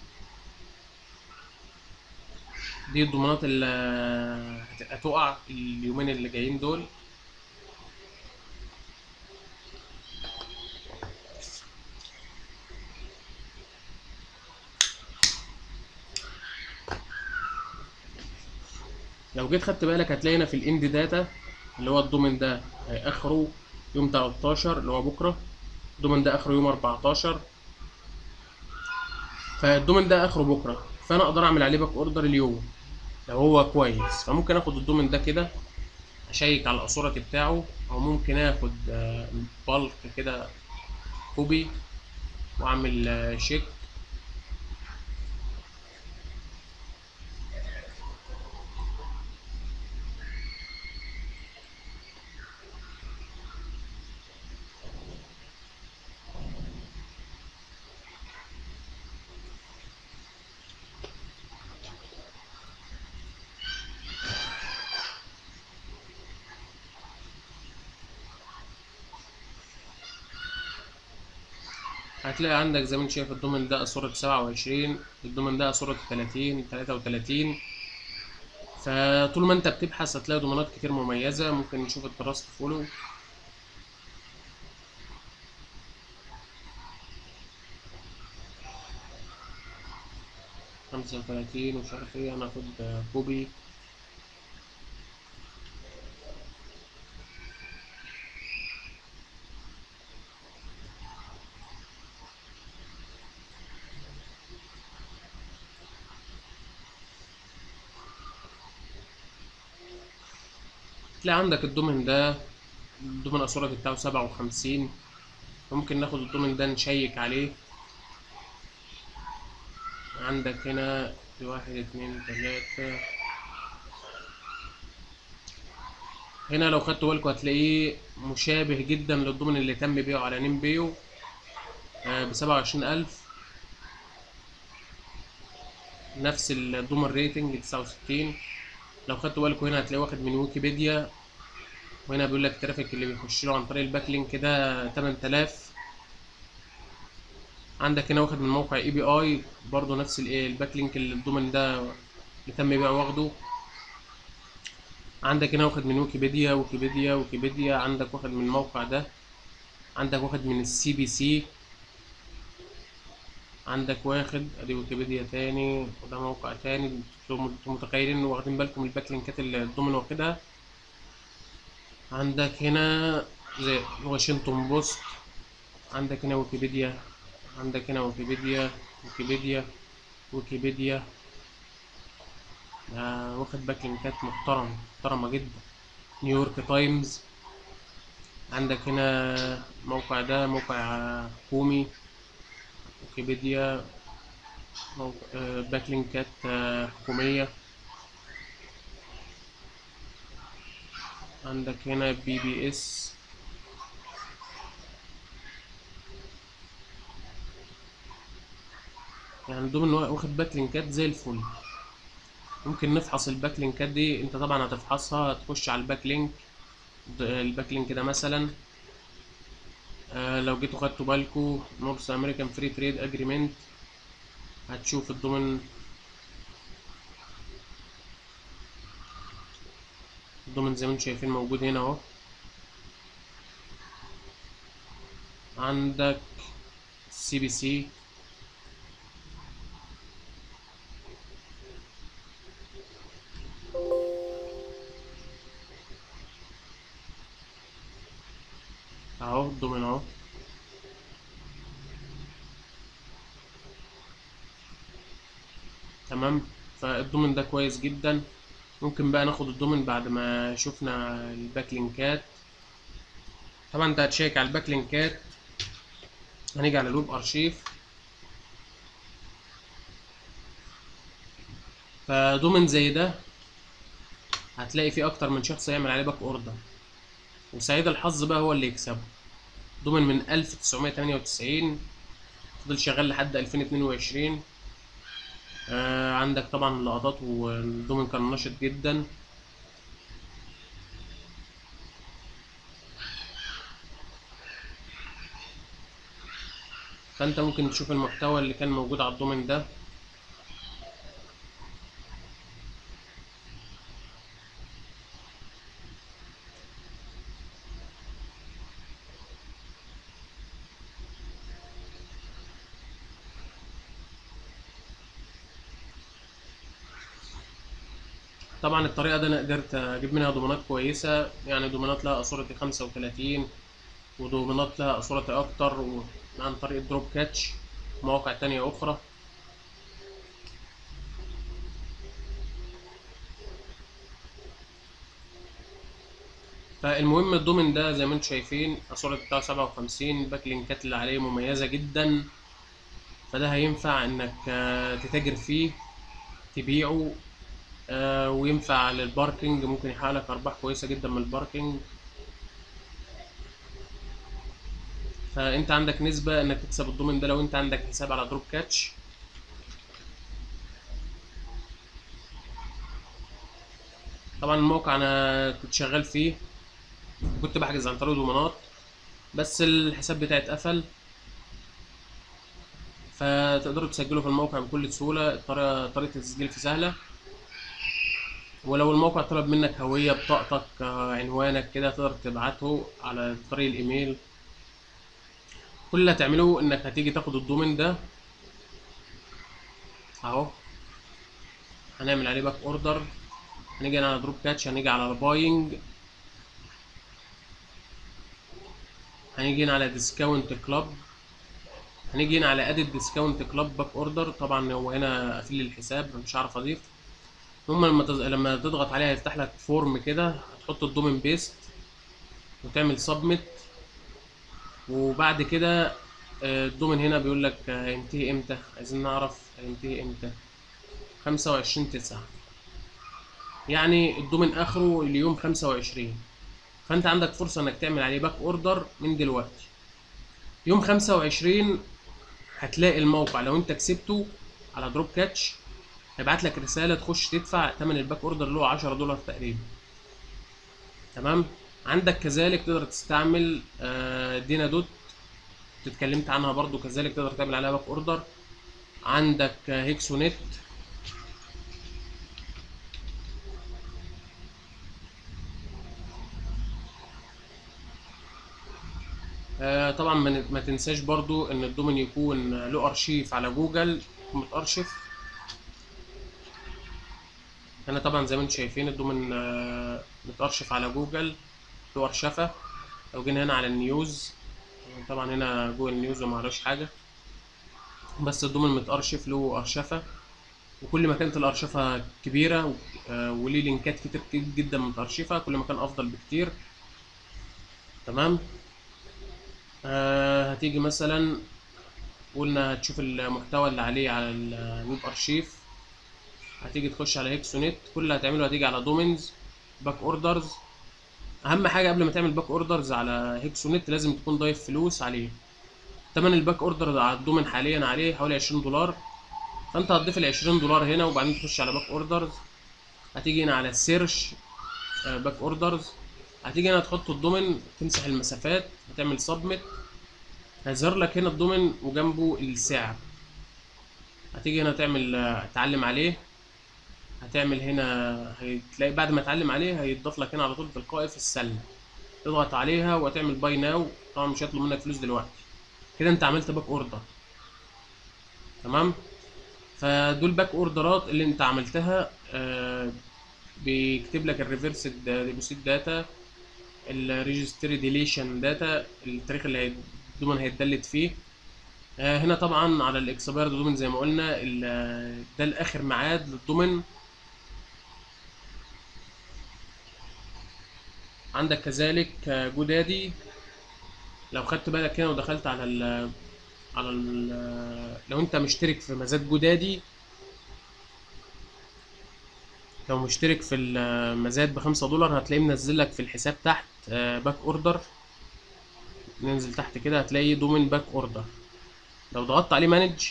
دي الضمانات اللي هت- هتقع اليومين اللي جايين دول لو جيت خدت بالك هتلاقي هنا في الاند داتا اللي هو الدومين ده اخره يوم 13 اللي هو بكره الدومين ده اخره يوم 14 فالدومين ده اخره بكره فانا اقدر اعمل عليه باك اوردر اليوم لو هو كويس فممكن اخد الدومين ده كده اشيك على الاثورتي بتاعه او ممكن اخد بالك كده كوبي واعمل آه، شيك هتلاقي عندك زي ما انت شايف الدومين ده صورة سبعة وعشرين الدومين ده صورة تلاتين تلاتة وتلاتين فطول ما انت بتبحث هتلاقي دومينات كتير مميزة ممكن نشوف التراست فولو خمسة وتلاتين ومش عارف ايه انا هاخد كوبي تلاقي عندك الدومين ده الدومين الأسورة بتاعه سبعة وخمسين ممكن ناخد الدومين ده نشيك عليه عندك هنا في واحد اتنين تلاتة هنا لو خدتوا بالكم هتلاقيه مشابه جدا للضمن اللي تم بيعه على نيم بيو بسبعة وعشرين ألف نفس الضمن ريتنج تسعة وستين لو خدتوا بالكم هنا هتلاقيه واخد من ويكيبيديا وهنا بيقول لك الترافيك اللي بيخش له عن طريق الباك لينك ده 8000 عندك هنا واخد من موقع اي بي اي برضه نفس الايه الباك لينك اللي الدومين ده اللي تم بيعه واخده عندك هنا واخد من ويكيبيديا ويكيبيديا ويكيبيديا عندك واخد من الموقع ده عندك واخد من السي بي سي عندك واخد ادي ويكيبيديا تاني وده موقع تاني انتوا انتوا متخيلين واخدين بالكم الباك لينكات اللي الدومين واخدها عندك هنا زي واشنطن بوست عندك هنا ويكيبيديا عندك هنا ويكيبيديا ويكيبيديا ويكيبيديا آه واخد باك لينكات محترمة محترمة جدا نيويورك تايمز عندك هنا موقع ده موقع كومي ويكيبيديا موقع آه باك لينكات آه حكومية عندك هنا بي بي اس يعني دوم واخد باك لينكات زي الفل ممكن نفحص الباك لينكات دي انت طبعا هتفحصها تخش على الباك لينك الباك لينك ده مثلا آه لو جيتوا خدتوا بالكوا نورث امريكان فري تريد اجريمنت هتشوف الضمن الضمن زي ما انتم شايفين موجود هنا اهو عندك سي بي سي اهو الضمن اهو تمام فالضمن ده كويس جدا ممكن بقى ناخد الضمن بعد ما شفنا الباك لينكات طبعا انت هتشيك على الباك لينكات هنيجي على الويب ارشيف فضمن زي ده هتلاقي فيه اكتر من شخص يعمل عليه باك اوردر وسعيد الحظ بقى هو اللي يكسبه ضمن من 1998 فضل شغال لحد 2022 آه عندك طبعا اللقطات والدومين كان نشط جدا فانت ممكن تشوف المحتوى اللي كان موجود على الدومين ده طبعا الطريقة دي أنا قدرت أجيب منها دومينات كويسة يعني دومينات لها أسورة خمسة وتلاتين ودومينات لها أسورة أكتر و- عن طريق الدروب كاتش مواقع تانية أخرى فالمهم الدومين ده زي ما انتم شايفين الأسورة بتاعه سبعة وخمسين الباك لينكات اللي عليه مميزة جدا فده هينفع انك آه، تتاجر فيه تبيعه آه، وينفع للباركينج ممكن يحقق لك ارباح كويسه جدا من الباركينج فانت عندك نسبه انك تكسب الدومين ده لو انت عندك حساب على دروب كاتش طبعا الموقع انا كنت شغال فيه كنت بحجز عن طريق دومينات بس الحساب بتاعي اتقفل فتقدروا تسجلوا في الموقع بكل سهولة الطريقة طريقة التسجيل فيه سهلة ولو الموقع طلب منك هوية بطاقتك آه، عنوانك كده تقدر تبعته على طريق الإيميل كل اللي هتعمله إنك هتيجي تاخد الدومين ده أهو هنعمل عليه باك أوردر هنيجي هنا على دروب كاتش هنيجي على الباينج هنيجي هنا على ديسكاونت كلاب هنيجي هنا على ادد ديسكاونت كلاب باك اوردر طبعا هو هنا قافل لي الحساب مش هعرف اضيف المهم لما تز... لما تضغط عليها هيفتح لك فورم كده هتحط الدومين بيست وتعمل سبميت وبعد كده آه، الدومين هنا بيقول لك آه، هينتهي امتى عايزين نعرف هينتهي امتى خمسة وعشرين تسعة يعني الدومين اخره اليوم خمسة وعشرين فانت عندك فرصة انك تعمل عليه باك اوردر من دلوقتي يوم خمسة وعشرين هتلاقي الموقع لو انت كسبته على دروب كاتش هيبعت لك رسالة تخش تدفع تمن الباك اوردر اللي هو 10 دولار تقريبا تمام عندك كذلك تقدر تستعمل آه، دينا دوت اتكلمت عنها برضو كذلك تقدر تعمل عليها باك اوردر عندك آه، هيكسونت آه، طبعا ما ن- ما تنساش برضو ان الدومين يكون له ارشيف على جوجل متارشف هنا طبعا زي ما انتم شايفين الدومين آه، متارشف على جوجل له ارشفه لو جينا هنا على النيوز طبعا هنا جوجل نيوز وما عليهوش حاجه بس الدومين متارشف له ارشفه وكل ما كانت الارشفه كبيره و- آه، وليه لينكات كتير جدا متارشفه كل ما كان افضل بكتير تمام آه هتيجي مثلا قلنا هتشوف المحتوى اللي عليه على الويب ارشيف هتيجي تخش على هيكسونيت كل اللي هتعمله هتيجي على دومينز باك اوردرز اهم حاجه قبل ما تعمل باك اوردرز على هيكسونيت لازم تكون ضايف فلوس عليه تمن الباك اوردر على الدومين حاليا عليه حوالي 20 دولار فانت هتضيف ال 20 دولار هنا وبعدين تخش على باك اوردرز هتيجي هنا على السيرش باك اوردرز هتيجي هنا تحط الدومين تمسح المسافات هتعمل سبميت هيظهر لك هنا الدومين وجنبه السعر هتيجي هنا تعمل آه، تعلم عليه هتعمل هنا هتلاقي بعد ما تعلم عليه هيتضاف لك هنا على طول تلقائي في السله تضغط عليها وهتعمل باي ناو طبعا مش هيطلب منك فلوس دلوقتي كده انت عملت باك اوردر تمام فدول باك اوردرات اللي انت عملتها آه، بيكتب لك الريفرس ديبوسيت داتا الريجستري ديليشن داتا التاريخ اللي هي- الدومين هيتدلت فيه آه، هنا طبعا على الاكسباير دومين زي ما قلنا ال- ده الاخر ميعاد للدومين عندك كذلك آه، جودادي لو خدت بالك هنا ودخلت على ال على ال لو انت مشترك في مزاد جودادي لو مشترك في المزاد بخمسة دولار هتلاقيه منزل لك في الحساب تحت باك اوردر ننزل تحت كده هتلاقي دومين باك اوردر لو ضغطت عليه مانج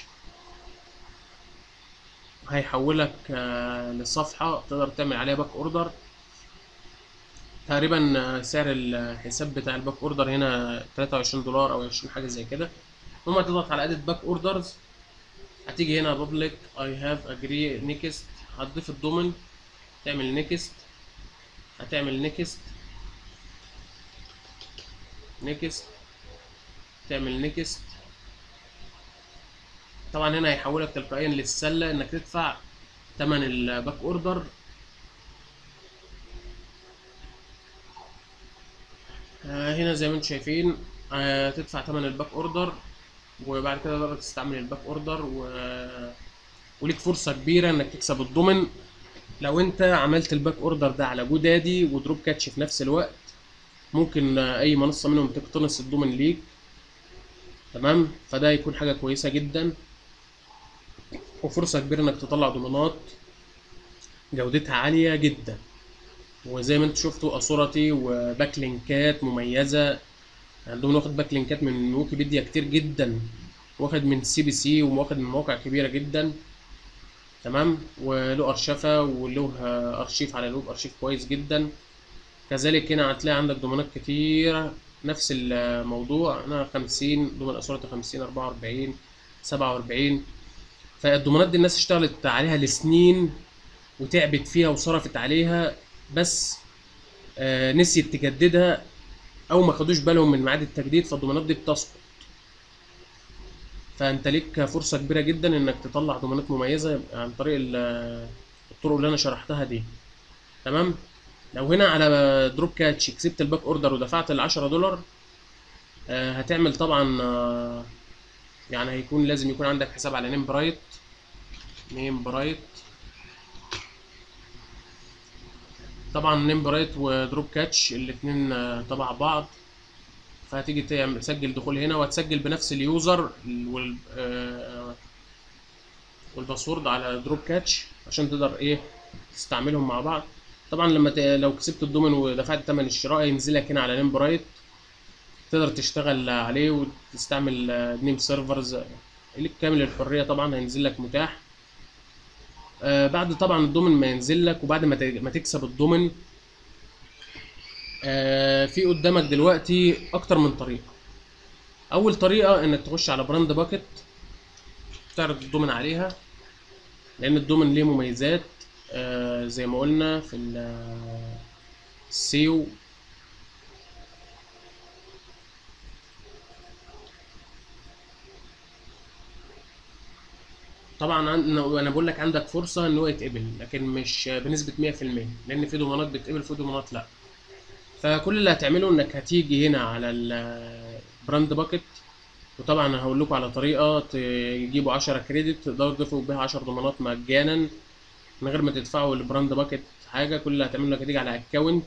هيحولك آه، لصفحة تقدر تعمل عليها باك اوردر تقريبا آه، سعر الحساب بتاع الباك اوردر هنا 23 دولار او 20 حاجة زي كده ثم هتضغط على اديت باك اوردرز هتيجي هنا بابليك اي هاف اجري نيكست هتضيف الدومين تعمل نيكست هتعمل نيكست نيكست تعمل نيكست طبعا هنا هيحولك تلقائيا للسله انك تدفع تمن الباك اوردر آه، هنا زي ما انتم شايفين آه، تدفع تمن الباك اوردر وبعد كده تقدر تستعمل الباك اوردر و... وليك فرصه كبيره انك تكسب الضمن لو انت عملت الباك اوردر ده على جودادي ودروب كاتش في نفس الوقت ممكن آه، اي منصه منهم تقتنص الضمن ليك تمام فده يكون حاجه كويسه جدا وفرصة كبيرة انك تطلع ضمانات جودتها عالية جدا وزي ما انتم شفتوا اثورتي وباك لينكات مميزة عندهم واخد باك لينكات من ويكيبيديا كتير جدا واخد من سي بي سي واخد من مواقع كبيرة جدا تمام وله ارشفة وله آه، ارشيف على الويب ارشيف كويس جدا كذلك هنا هتلاقي عندك ضمانات كتيرة نفس الموضوع انا 50 ضمان اثورتي 50 44 47 فالضمانات دي الناس اشتغلت عليها لسنين وتعبت فيها وصرفت عليها بس آه نسيت تجددها او ما خدوش بالهم من ميعاد التجديد فالضمانات دي بتسقط فانت ليك فرصه كبيره جدا انك تطلع ضمانات مميزه عن طريق ال- الطرق اللي انا شرحتها دي تمام لو هنا على دروب كاتش كسبت الباك اوردر ودفعت ال 10 دولار آه هتعمل طبعا آه يعني هيكون لازم يكون عندك حساب على نيم برايت نيم برايت طبعا نيم برايت ودروب كاتش الاتنين آه، تبع بعض فهتيجي تعمل تسجل دخول هنا وهتسجل بنفس اليوزر وال آه، والباسورد على دروب كاتش عشان تقدر ايه تستعملهم مع بعض طبعا لما ت... لو كسبت الدومين ودفعت ثمن الشراء هينزل لك هنا على نيم برايت تقدر تشتغل عليه وتستعمل نيم سيرفرز ليك كامل الحريه طبعا هينزل لك متاح آه بعد طبعا الدومين ما ينزل لك وبعد ما ت- ما تكسب الدومين آه في قدامك دلوقتي اكتر من طريقه اول طريقه انك تخش على براند باكت تعرض الدومين عليها لان الدومين ليه مميزات آه زي ما قلنا في ال- السيو طبعا عن- انا بقول لك عندك فرصه ان هو يتقبل لكن مش بنسبه 100% لان في ضمانات بتقبل في ضمانات لا فكل اللي هتعمله انك هتيجي هنا على البراند باكت وطبعا هقول لكم على طريقه تجيبوا 10 كريدت تقدروا تضيفوا بيها 10 ضمانات مجانا من غير ما تدفعوا البراند باكت حاجه كل اللي هتعمله انك هتيجي على اكونت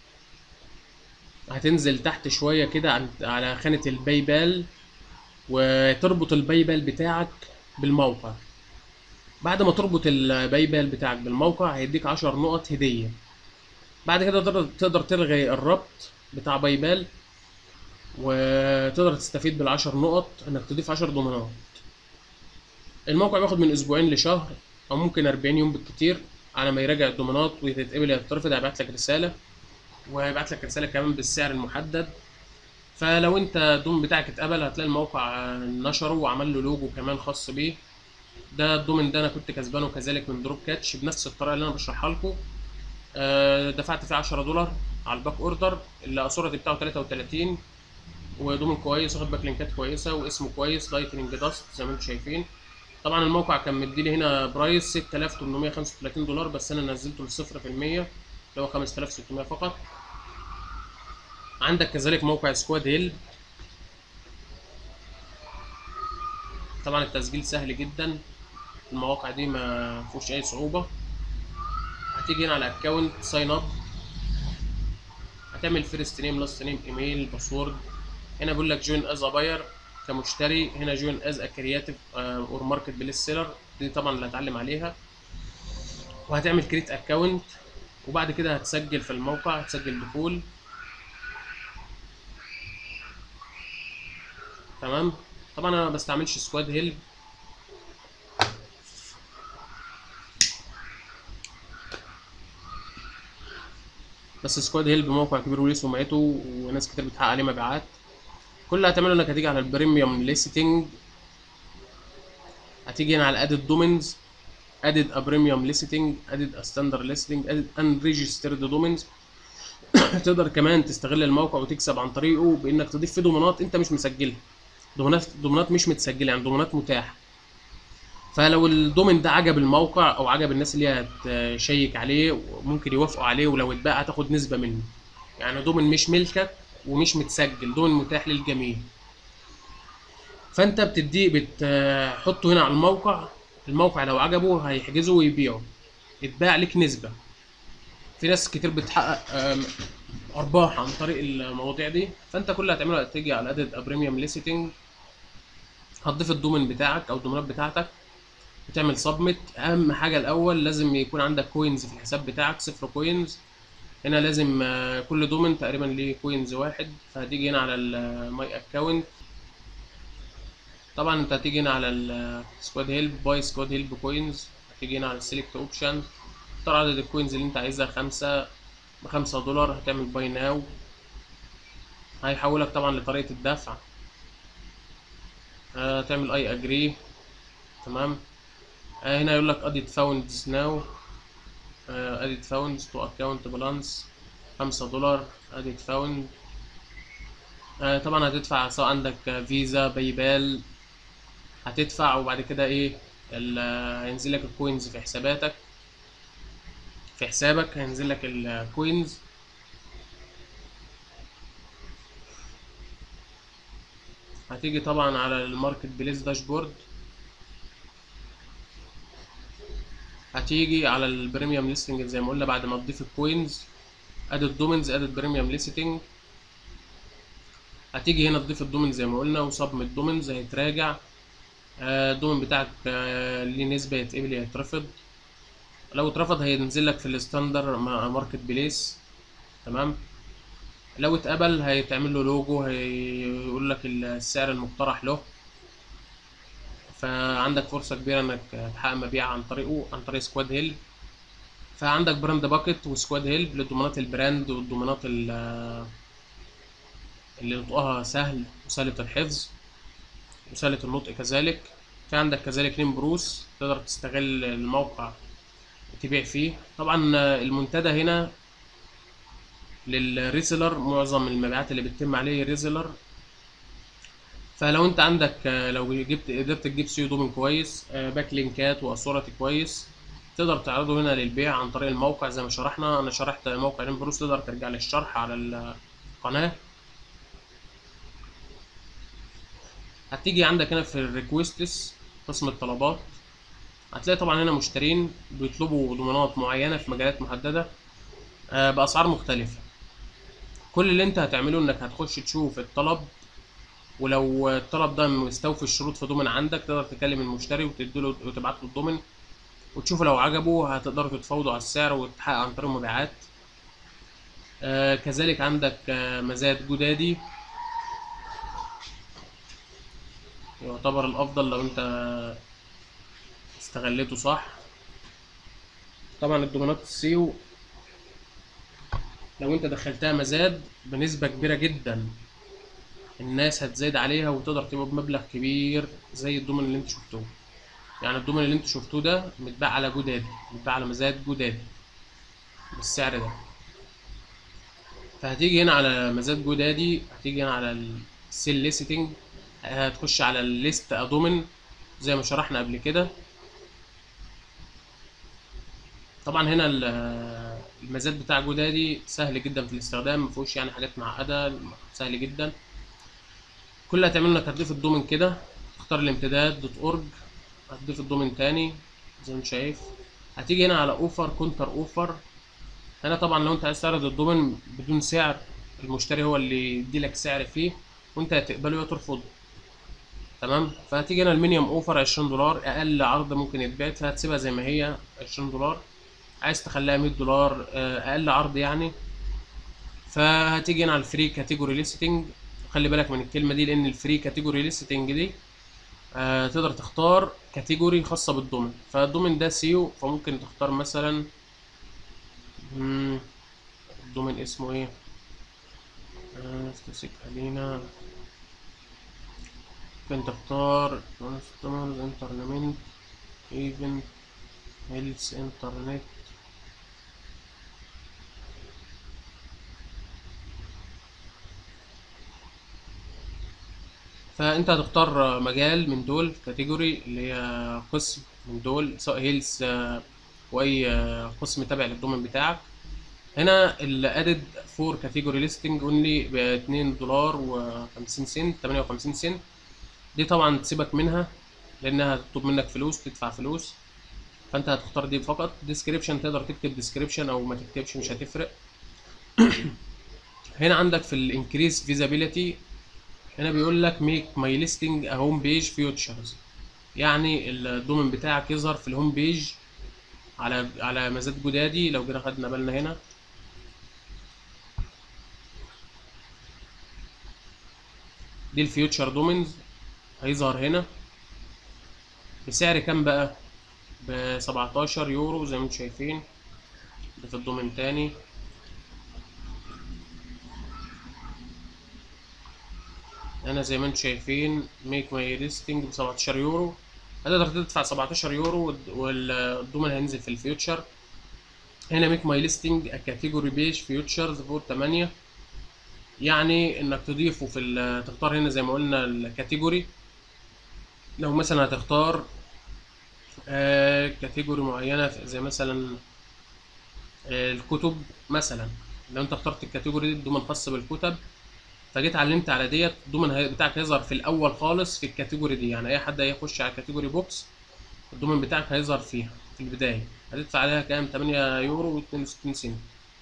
هتنزل تحت شويه كده عن- على خانه الباي بال وتربط الباي بال بتاعك بالموقع بعد ما تربط الباي بال بتاعك بالموقع هيديك 10 نقط هديه بعد كده تقدر تقدر تلغي الربط بتاع باي بال وتقدر تستفيد بالعشر نقط انك تضيف 10 ضمانات الموقع بياخد من اسبوعين لشهر او ممكن 40 يوم بالكتير على ما يراجع الضمانات وتتقبل يا تترفض هيبعت لك رساله وهيبعت لك رساله كمان بالسعر المحدد فلو انت الدومين بتاعك اتقبل هتلاقي الموقع نشره وعمل له لوجو كمان خاص بيه ده الدومين ده انا كنت كسبانه كذلك من دروب كاتش بنفس الطريقه اللي انا بشرحها لكم آه، دفعت فيه 10 دولار على الباك اوردر اللي اثورتي بتاعه 33 ودومين كويس واخد باك لينكات كويسه واسمه كويس لايتنج داست زي ما انتم شايفين طبعا الموقع كان مديلي هنا برايس 6835 دولار بس انا نزلته ل 0% اللي هو 5600 فقط عندك كذلك موقع سكواد هيل طبعا التسجيل سهل جدا المواقع دي ما فيهوش اي صعوبه هتيجي هنا على اكونت ساين اب هتعمل فيرست نيم لاست نيم ايميل باسورد هنا بيقول لك جوين از باير كمشتري هنا جوين از كرياتيف اور ماركت بليس سيلر دي طبعا اللي هتعلم عليها وهتعمل كريت اكونت وبعد كده هتسجل في الموقع هتسجل دخول تمام طبعا انا ما بستعملش سكواد هيل بس سكواد هيل بموقع كبير وليه سمعته وناس كتير بتحقق عليه مبيعات كل اللي هتعمله انك هتيجي على البريميوم ليستنج هتيجي هنا على ادد دومينز ادد ا بريميوم ليستنج ادد ا ستاندرد ليستنج ادد ان ريجسترد دومينز تقدر كمان تستغل الموقع وتكسب عن طريقه بانك تضيف فيه ضمانات انت مش مسجلها ضمانات ضمانات مش متسجله يعني ضمانات متاحه فلو الدومين ده عجب الموقع او عجب الناس اللي هي هتشيك عليه ممكن يوافقوا عليه ولو اتباع هتاخد نسبه منه يعني دومين مش ملكك ومش متسجل دومين متاح للجميع فانت بتديه بتحطه هنا على الموقع الموقع لو عجبه هيحجزه ويبيعه اتباع لك نسبه في ناس كتير بتحقق آم، ارباح عن طريق المواضيع دي فانت كل اللي هتعمله هتيجي على ادد بريميوم ليستنج هتضيف الدومين بتاعك او الدومينات بتاعتك وتعمل سبميت اهم حاجه الاول لازم يكون عندك كوينز في الحساب بتاعك صفر كوينز هنا لازم آه، كل دومين تقريبا ليه كوينز واحد فهتيجي هنا على الماي اكونت طبعا انت هتيجي هنا على السكواد هيلب باي سكواد هيلب كوينز هتيجي هنا على السيلكت اوبشن تختار عدد الكوينز اللي انت عايزها خمسة بخمسة دولار هتعمل باي ناو هيحولك طبعا لطريقة الدفع آه، تعمل اي اجري تمام آه، هنا يقول لك اديت فاوندز ناو اديت فاوندز تو اكونت بالانس خمسة دولار اديت فاوند طبعا هتدفع سواء عندك فيزا باي بال هتدفع وبعد كده ايه ال- هينزل لك الكوينز في حساباتك في حسابك هينزل لك الكوينز هتيجي طبعا على الماركت بليس داشبورد هتيجي على البريميوم ليستنج زي ما قلنا بعد ما تضيف الكوينز اد الدومينز اد بريميوم ليستنج هتيجي هنا تضيف الدومين زي ما قلنا وسبميت دومينز هيتراجع آه، الدومين بتاعك آه، ليه نسبة يتقبل يا يترفض لو اترفض هينزل لك في الستاندر مع ماركت بليس تمام لو اتقبل هيتعمل له لوجو هيقول لك السعر المقترح له فعندك فرصة كبيرة انك تحقق مبيع عن طريقه عن طريق سكواد هيل فعندك براند باكت وسكواد هيل لضمانات البراند والضمانات ال- اللي نطقها سهل وسهلة الحفظ وسهلة النطق كذلك في عندك كذلك نيم بروس تقدر تستغل الموقع تبيع فيه طبعا المنتدى هنا للريسلر معظم المبيعات اللي بتتم عليه ريسلر فلو انت عندك لو جبت قدرت تجيب سيو دومين كويس باك لينكات واثورتي كويس تقدر تعرضه هنا للبيع عن طريق الموقع زي ما شرحنا انا شرحت موقع نيم بروس تقدر ترجع للشرح على القناه هتيجي عندك هنا في الريكوستس قسم الطلبات هتلاقي طبعا هنا مشترين بيطلبوا ضمانات معينة في مجالات محددة آه، بأسعار مختلفة كل اللي انت هتعمله انك هتخش تشوف الطلب ولو الطلب ده مستوفي الشروط في ضمن عندك تقدر تكلم المشتري وتديله وتبعت له الضمن وتشوفوا لو عجبه هتقدروا تتفاوضوا على السعر وتحقق عن طريق مبيعات آه، كذلك عندك آه، مزايا جدادي يعتبر الافضل لو انت استغلته صح طبعا الضمانات السيو لو انت دخلتها مزاد بنسبة كبيرة جدا الناس هتزايد عليها وتقدر تبقى بمبلغ كبير زي الضمن اللي انت شفتوه يعني الضمن اللي انت شفتوه ده متباع على جدادي متباع على مزاد جدادي بالسعر ده فهتيجي هنا على مزاد جدادي هتيجي هنا على السيل ليستنج هتخش على الليست ادومن زي ما شرحنا قبل كده طبعا هنا ال- المزاد بتاع جودادي سهل جدا في الاستخدام مفيهوش يعني حاجات معقدة سهل جدا كل اللي هتعمله انك هتضيف الدومين كده تختار الامتداد دوت اورج هتضيف الدومين تاني زي ما انت شايف هتيجي هنا على اوفر كونتر اوفر هنا طبعا لو انت عايز تعرض الدومين بدون سعر المشتري هو اللي يديلك سعر فيه وانت هتقبله يا ترفضه تمام فهتيجي هنا المينيمم اوفر 20 دولار اقل عرض ممكن يتباع فهتسيبها زي ما هي 20 دولار عايز تخليها 100 دولار آه، اقل عرض يعني فهتيجي هنا على الفري كاتيجوري ليستنج خلي بالك من الكلمه دي لان الفري كاتيجوري ليستنج دي آه تقدر تختار كاتيجوري خاصه بالدومين فالدومين ده سيو فممكن تختار مثلا مم، الدومين اسمه ايه آه، استسيك علينا ممكن تختار كاستمرز انترنمنت ايفنت هيلث انترنت فانت هتختار مجال من دول كاتيجوري اللي هي قسم من دول سواء هيلث واي آه، قسم تابع للدومين بتاعك هنا الادد فور كاتيجوري ليستنج اونلي ب 2 دولار و50 سنت 58 سنت دي طبعا تسيبك منها لانها هتطلب منك فلوس تدفع فلوس فانت هتختار دي فقط ديسكريبشن تقدر تكتب ديسكريبشن او ما تكتبش مش هتفرق هنا عندك في الانكريس فيزابيليتي هنا بيقول لك ميك ماي ليستنج ا هوم بيج فيوتشرز يعني الدومين بتاعك يظهر في الهوم بيج على على مزاد جدادي لو جينا خدنا بالنا هنا دي الفيوتشر دومينز هيظهر هنا بسعر كام بقى ب 17 يورو زي ما انتم شايفين ده في الدومين تاني هنا زي ما انتم شايفين ميك ماي ليستنج ب 17 يورو هتقدر تدفع 17 يورو والد- والدومين هينزل في الفيوتشر هنا ميك ماي ليستنج كاتيجوري بيج فيوتشرز فوت 8 يعني انك تضيفه في ال- تختار هنا زي ما قلنا الكاتيجوري لو مثلا هتختار آه، كاتيجوري معينة زي مثلا آه، الكتب مثلا لو انت اخترت الكاتيجوري دي الدومين خاص بالكتب فجيت علمت على ديت الدومين هي- بتاعك هيظهر في الاول خالص في الكاتيجوري دي يعني اي حد هيخش على كاتيجوري بوكس الدومين بتاعك هيظهر فيها في البداية هتدفع عليها كام 8 يورو و62 سنت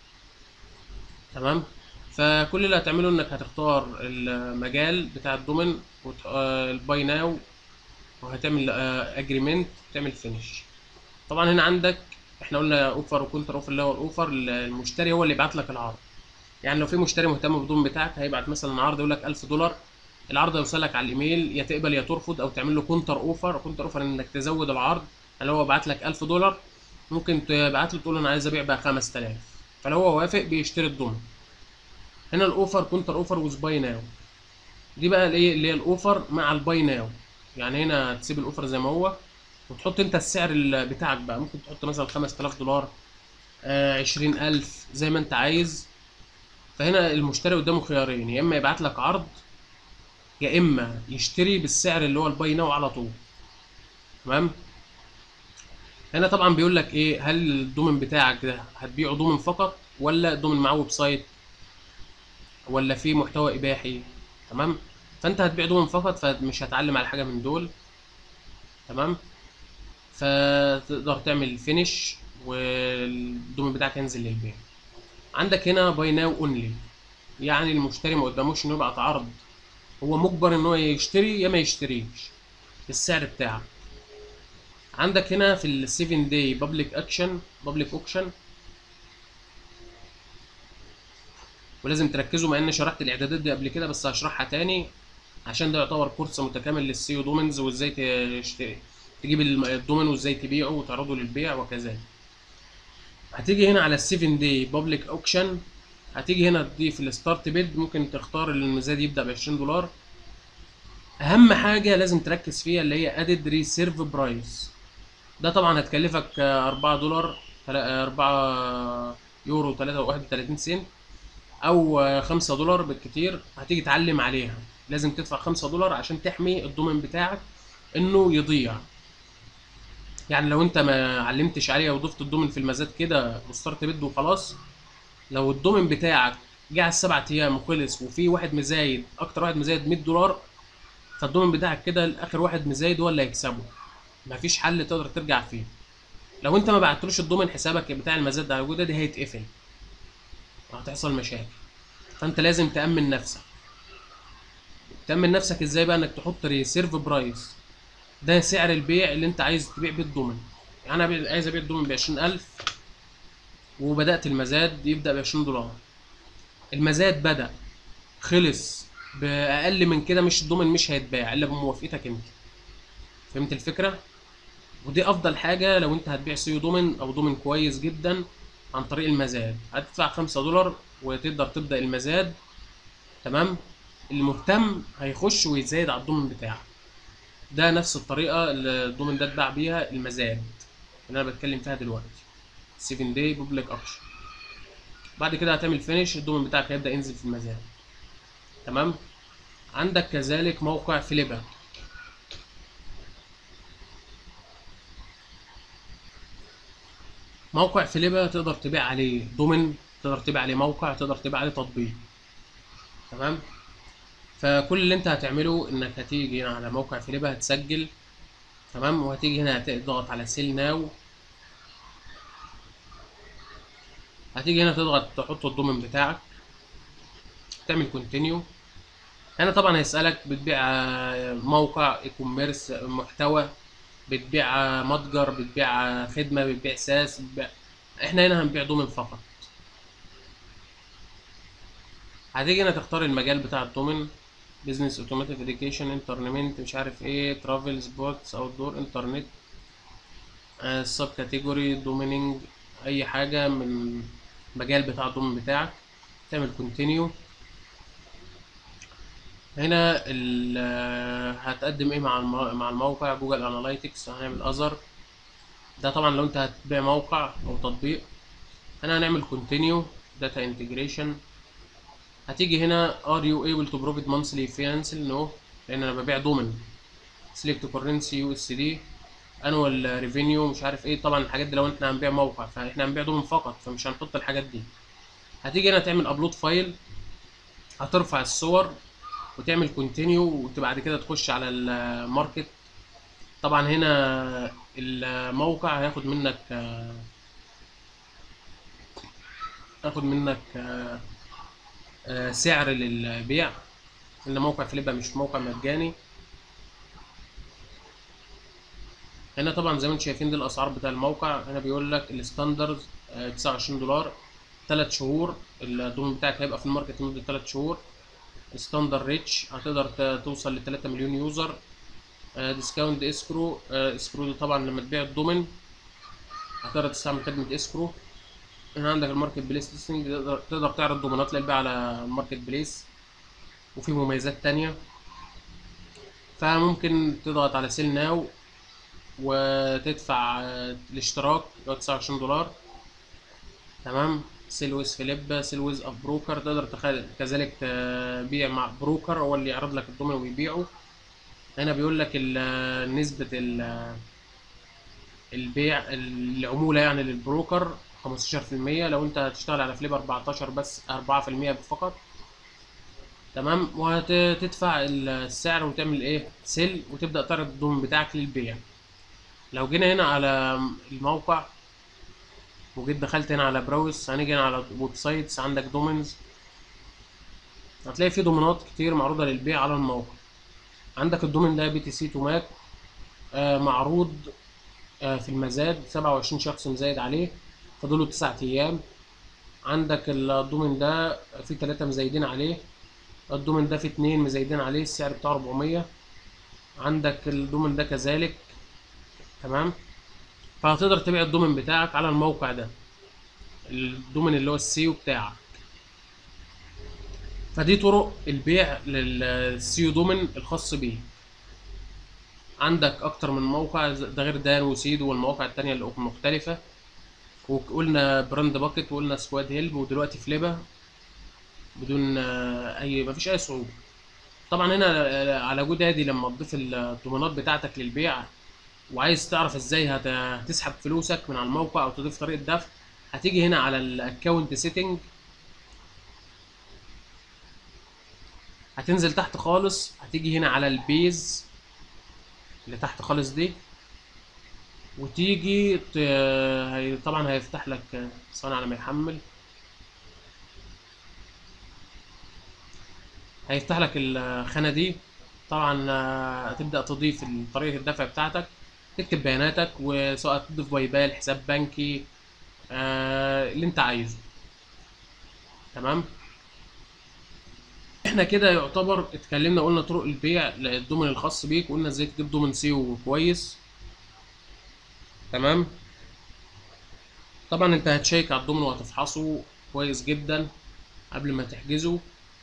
تمام فكل اللي هتعمله انك هتختار المجال بتاع الدومين الباي ناو وهتعمل اجريمنت تعمل فينش طبعا هنا عندك احنا قلنا اوفر وكونتر اوفر اللي هو الاوفر المشتري هو اللي يبعت لك العرض يعني لو في مشتري مهتم بالدوم بتاعك هيبعت مثلا عرض يقول لك 1000 دولار العرض يوصلك على الايميل يا تقبل يا ترفض او تعمل له كونتر اوفر كونتر اوفر انك تزود العرض اللي هو بعت لك 1000 دولار ممكن تبعت له تقول له انا عايز ابيع بقى 5000 فلو هو وافق بيشتري الدوم هنا الاوفر كونتر اوفر وز باي ناو دي بقى الايه اللي هي الاوفر مع الباي ناو يعني هنا تسيب الاوفر زي ما هو وتحط انت السعر ال- بتاعك بقى ممكن تحط مثلا 5000 دولار آه 20000 زي ما انت عايز فهنا المشتري قدامه خيارين يا اما يبعت لك عرض يا اما يشتري بالسعر اللي هو الباي ناو على طول تمام هنا طبعا بيقول لك ايه هل الدومين بتاعك ده هتبيعه دومين فقط ولا دومين معاه ويب سايت ولا في محتوى اباحي تمام فانت هتبيع دومين فقط فمش هتعلم على حاجه من دول تمام فتقدر تعمل فينش والدومين بتاعك ينزل للبيع عندك هنا باي ناو اونلي يعني المشتري ما قداموش انه يبعت عرض هو مجبر ان هو يشتري يا ما يشتريش بالسعر بتاعك عندك هنا في ال 7 داي بابليك اكشن بابليك اوكشن ولازم تركزوا مع اني شرحت الاعدادات دي قبل كده بس هشرحها تاني عشان ده يعتبر كورس متكامل للسيو دومينز وازاي تشتري تجيب الم- الدومين وازاي تبيعه وتعرضه للبيع وكذلك هتيجي هنا على ال 7 داي بابليك اوكشن هتيجي هنا تضيف الستارت بيد ممكن تختار المزاد يبدأ ب 20 دولار اهم حاجه لازم تركز فيها اللي هي ادد ريسيرف برايس ده طبعا هتكلفك آه، 4 دولار تلا- آه، 4 يورو 31 سنت او آه، 5 دولار بالكتير هتيجي تعلم عليها لازم تدفع 5 دولار عشان تحمي الدومين بتاعك انه يضيع يعني لو انت ما علمتش عليها وضفت الدومين في المزاد كده وستارت بيد وخلاص لو الدومين بتاعك جه على السبع ايام وخلص وفي واحد مزايد اكتر واحد مزايد 100 دولار فالدومين بتاعك كده الاخر واحد مزايد هو اللي هيكسبه مفيش حل تقدر ترجع فيه لو انت ما بعتلوش الدومين حسابك بتاع المزاد ده موجوده دي هيتقفل وهتحصل مشاكل فانت لازم تامن نفسك تامن نفسك ازاي بقى انك تحط ريسيرف برايس ده سعر البيع اللي انت عايز تبيع بيه الدومين يعني انا بيع- عايز ابيع الدومين ب 20000 وبدات المزاد يبدا ب 20 دولار المزاد بدا خلص باقل من كده مش الدومين مش هيتباع الا بموافقتك انت فهمت الفكره ودي افضل حاجه لو انت هتبيع سيو دومين او دومين كويس جدا عن طريق المزاد هتدفع 5 دولار وتقدر تبدا المزاد تمام المهتم هيخش ويزايد على الدومين بتاعك ده نفس الطريقه اللي الدومين ده اتباع بيها المزاد اللي انا بتكلم فيها دلوقتي 7 داي بابليك اكشن بعد كده هتعمل فينش الدومين بتاعك هيبدا ينزل في المزاد تمام عندك كذلك موقع فليبا موقع فليبا تقدر تبيع عليه دومين تقدر تبيع عليه موقع تقدر تبيع عليه تطبيق تمام فكل اللي انت هتعمله انك هتيجي هنا على موقع فليبا هتسجل تمام وهتيجي هنا هتضغط على سيل ناو هتيجي هنا تضغط تحط الدومين بتاعك تعمل كونتينيو هنا طبعا هيسألك بتبيع آه، موقع اي كوميرس محتوى بتبيع آه، متجر بتبيع آه، خدمة بتبيع ساس بتبيع احنا هنا هنبيع دومين فقط هتيجي هنا تختار المجال بتاع الدومين بيزنس اوتوماتيك اديوكيشن انترنمنت مش عارف ايه ترافل سبورتس اوت دور انترنت السب كاتيجوري دوميننج اي حاجه من المجال بتاع الدومين بتاعك تعمل كونتينيو هنا ال- آه، هتقدم ايه مع المو- مع الموقع جوجل اناليتكس هنعمل اذر ده طبعا لو انت هتبيع موقع او تطبيق هنا هنعمل كونتينيو داتا انتجريشن هتيجي هنا are you able to provide monthly financial no لان انا ببيع دومين select currency USD annual revenue مش عارف ايه طبعا الحاجات دي لو احنا هنبيع موقع فاحنا هنبيع دومين فقط فمش هنحط الحاجات دي هتيجي هنا تعمل ابلود فايل هترفع الصور وتعمل كونتينيو وبعد كده تخش على الماركت طبعا هنا الموقع هياخد منك آه، هياخد منك آه، آه، سعر للبيع ان موقع فليبا مش موقع مجاني هنا طبعا زي ما انتم شايفين دي الاسعار بتاع الموقع هنا بيقول لك الستاندرد 29 دولار 3 شهور الدومين بتاعك هيبقى في الماركت لمده 3 شهور ستاندرد ريتش هتقدر ت- توصل ل 3 مليون يوزر ديسكاونت اسكرو اسكرو دي طبعا لما تبيع الدومين هتقدر تستعمل خدمه اسكرو هنا عندك الماركت بليس ليستنج تقدر تقدر تعرض دومينات للبيع على الماركت بليس وفي مميزات تانية فممكن تضغط على سيل ناو وتدفع آه، الاشتراك اللي هو 29 دولار تمام سيل ويز فليب سيل ويز اب بروكر تقدر تخ- كذلك تبيع مع بروكر هو اللي يعرض لك الدومين ويبيعه هنا بيقول لك ال- نسبة ال- البيع العمولة يعني للبروكر 15% لو انت هتشتغل على فليب 14 بس 4% فقط تمام وهتدفع السعر وتعمل ايه سيل وتبدأ تعرض الدومين بتاعك للبيع لو جينا هنا على الموقع وجيت دخلت هنا على براوس هنيجي هنا على ويب سايتس عندك دومينز هتلاقي في دومينات كتير معروضة للبيع على الموقع عندك الدومين ده بي تي سي تو ماك آه معروض آه في المزاد 27 شخص مزايد عليه فاضله 9 ايام عندك الدومين ده في 3 مزايدين عليه الدومين ده في 2 مزايدين عليه السعر بتاعه 400 عندك الدومين ده كذلك تمام فهتقدر تبيع الدومين بتاعك على الموقع ده الدومين اللي هو السيو بتاعك فدي طرق البيع للسيو دومين الخاص بيه عندك اكتر من موقع ده غير دان وسيدو والمواقع التانية اللي مختلفة وقلنا براند باكت وقلنا سكواد هيلب ودلوقتي فليبا بدون آه، اي مفيش اي صعوبة طبعا هنا آه، على جود ادي لما تضيف الضمانات بتاعتك للبيع وعايز تعرف ازاي هت- هتسحب فلوسك من على الموقع او تضيف طريقة دفع هتيجي هنا على الاكونت سيتنج هتنزل تحت خالص هتيجي هنا على البيز اللي تحت خالص دي وتيجي ت... هي... طبعا هيفتح لك ثواني على ما يحمل هيفتح لك الخانة دي طبعا آه، هتبدأ تضيف طريقة الدفع بتاعتك تكتب بياناتك وسواء تضيف باي بال حساب بنكي آه، اللي انت عايزه تمام احنا كده يعتبر اتكلمنا قلنا طرق البيع للدومين الخاص بيك وقلنا ازاي تجيب دومين سيو كويس تمام طبعا انت هتشيك على الدومين وهتفحصه كويس جدا قبل ما تحجزه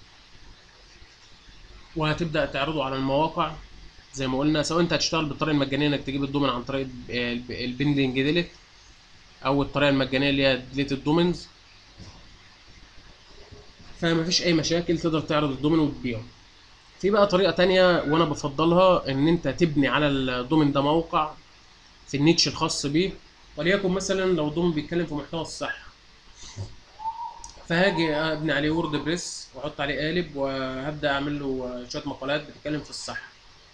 وهتبدأ تعرضه على المواقع زي ما قلنا سواء انت هتشتغل بالطريقة المجانية انك تجيب الدومين عن طريق الب- البندنج ديليت او الطريقة المجانية اللي هي ديليت الدومينز فمفيش اي مشاكل تقدر تعرض الدومين وتبيعه في بقى طريقة تانية وانا بفضلها ان انت تبني على الدومين ده موقع في النيتش الخاص بيه وليكن مثلا لو الدومين بيتكلم في محتوى الصحة فهاجي ابني عليه وورد بريس واحط عليه قالب وهبدا اعمل له شويه مقالات بتتكلم في الصحه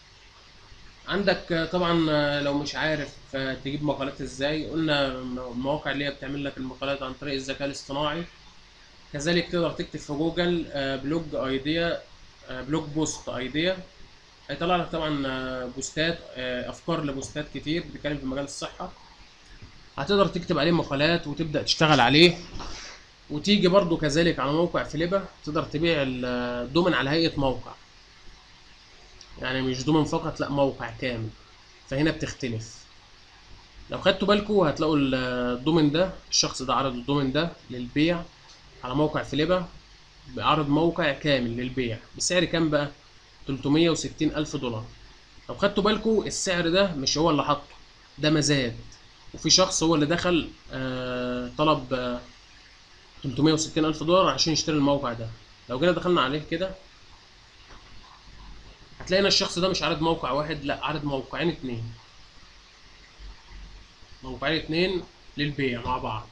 عندك طبعا لو مش عارف تجيب مقالات ازاي قلنا المواقع اللي هي بتعمل لك المقالات عن طريق الذكاء الاصطناعي كذلك تقدر تكتب في جوجل بلوج ايديا بلوج بوست ايديا هيطلع لك طبعا آه، بوستات آه، افكار لبوستات كتير بتتكلم في مجال الصحه هتقدر تكتب عليه مقالات وتبدا تشتغل عليه وتيجي برضو كذلك على موقع فليبا تقدر تبيع ال- الدومين على هيئه موقع يعني مش دومين فقط لا موقع كامل فهنا بتختلف لو خدتوا بالكم هتلاقوا ال- الدومين ده الشخص ده عرض الدومين ده للبيع على موقع فليبا بعرض موقع كامل للبيع بسعر كام بقى 360 ألف دولار لو خدتوا بالكم السعر ده مش هو اللي حطه ده مزاد وفي شخص هو اللي دخل آه طلب آه 360 ألف دولار عشان يشتري الموقع ده لو جينا دخلنا عليه كده هتلاقينا الشخص ده مش عارض موقع واحد لا عارض موقعين اتنين موقعين اتنين للبيع مع بعض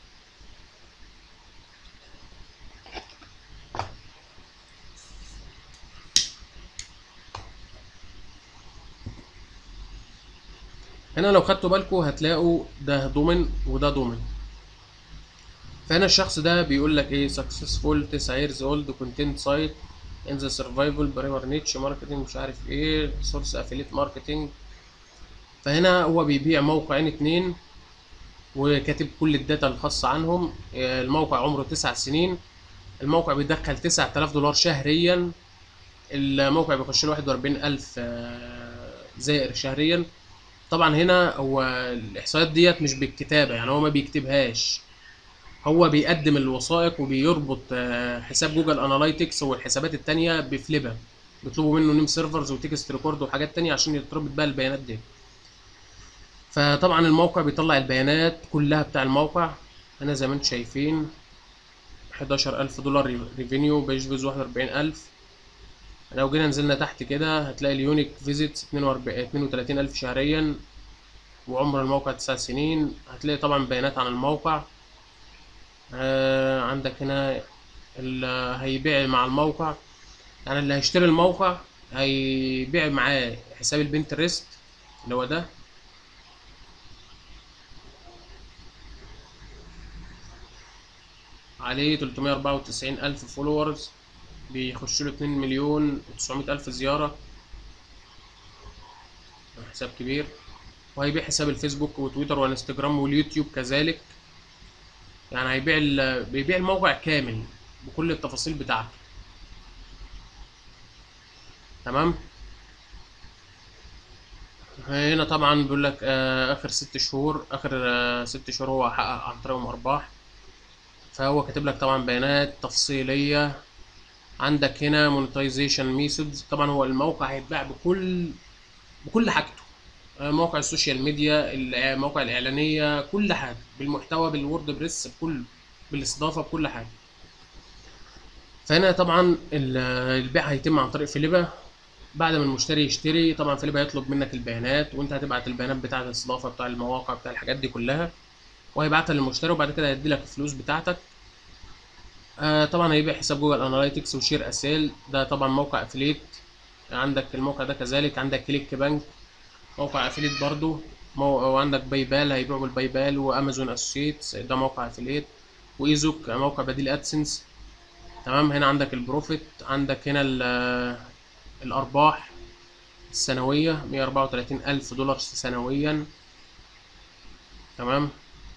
هنا لو خدتوا بالكم هتلاقوا ده دومين وده دومين فهنا الشخص ده بيقول لك ايه successful 9 years old content site in the survival primer niche marketing مش عارف ايه source affiliate marketing فهنا هو بيبيع موقعين اتنين وكاتب كل الداتا الخاصة عنهم آه، الموقع عمره تسع سنين الموقع بيدخل 9000 دولار شهريا الموقع بيخش له 41000 آه، زائر شهريا طبعا هنا هو الاحصائيات ديت مش بالكتابه يعني هو ما بيكتبهاش هو بيقدم الوثائق وبيربط آه، حساب جوجل اناليتكس والحسابات التانية بفليبا بيطلبوا منه نيم سيرفرز وتكست ريكورد وحاجات تانية عشان يتربط بقى البيانات دي فطبعا الموقع بيطلع البيانات كلها بتاع الموقع هنا زي ما انتم شايفين 11000 دولار ريفينيو بيجبز 41000 لو جينا نزلنا تحت كده هتلاقي اليونيك فيزيتس 42 32000 شهريا وعمر الموقع تسع سنين هتلاقي طبعا بيانات عن الموقع آه عندك هنا اللي هيبيع مع الموقع يعني اللي هيشتري الموقع هيبيع معاه حساب البنترست اللي هو ده عليه 394 ألف فولورز بيخش له 2 مليون و900 ألف زيارة حساب كبير وهيبيع حساب الفيسبوك وتويتر والانستجرام واليوتيوب كذلك يعني هيبيع ال- بيبيع الموقع كامل بكل التفاصيل بتاعته تمام هنا طبعا بيقول لك آه، اخر ست شهور اخر آه، ست شهور هو حقق عن طريقهم ارباح فهو كاتب لك طبعا بيانات تفصيليه عندك هنا مونتايزيشن ميثودز طبعا هو الموقع هيتباع بكل بكل حاجته آه، موقع السوشيال ميديا المواقع الاعلانيه كل حاجه بالمحتوى بالوورد بريس بكل بالاستضافه بكل حاجه فهنا طبعا ال- البيع هيتم عن طريق فيليبا بعد ما المشتري يشتري طبعا فيليبا هيطلب منك البيانات وانت هتبعت البيانات بتاعه الاستضافه بتاع المواقع بتاع الحاجات دي كلها وهيبعتها للمشتري وبعد كده هيدي لك الفلوس بتاعتك آه طبعا هيبيع حساب جوجل اناليتكس وشير اسيل ده طبعا موقع افليت عندك الموقع ده كذلك عندك كليك بانك موقع افليت برضو مو... وعندك باي بال هيبيعوا بالباي بال وامازون اسوشيتس ده موقع افليت وايزوك موقع بديل ادسنس تمام هنا عندك البروفيت عندك هنا ال- الارباح السنويه 134 الف دولار سنويا تمام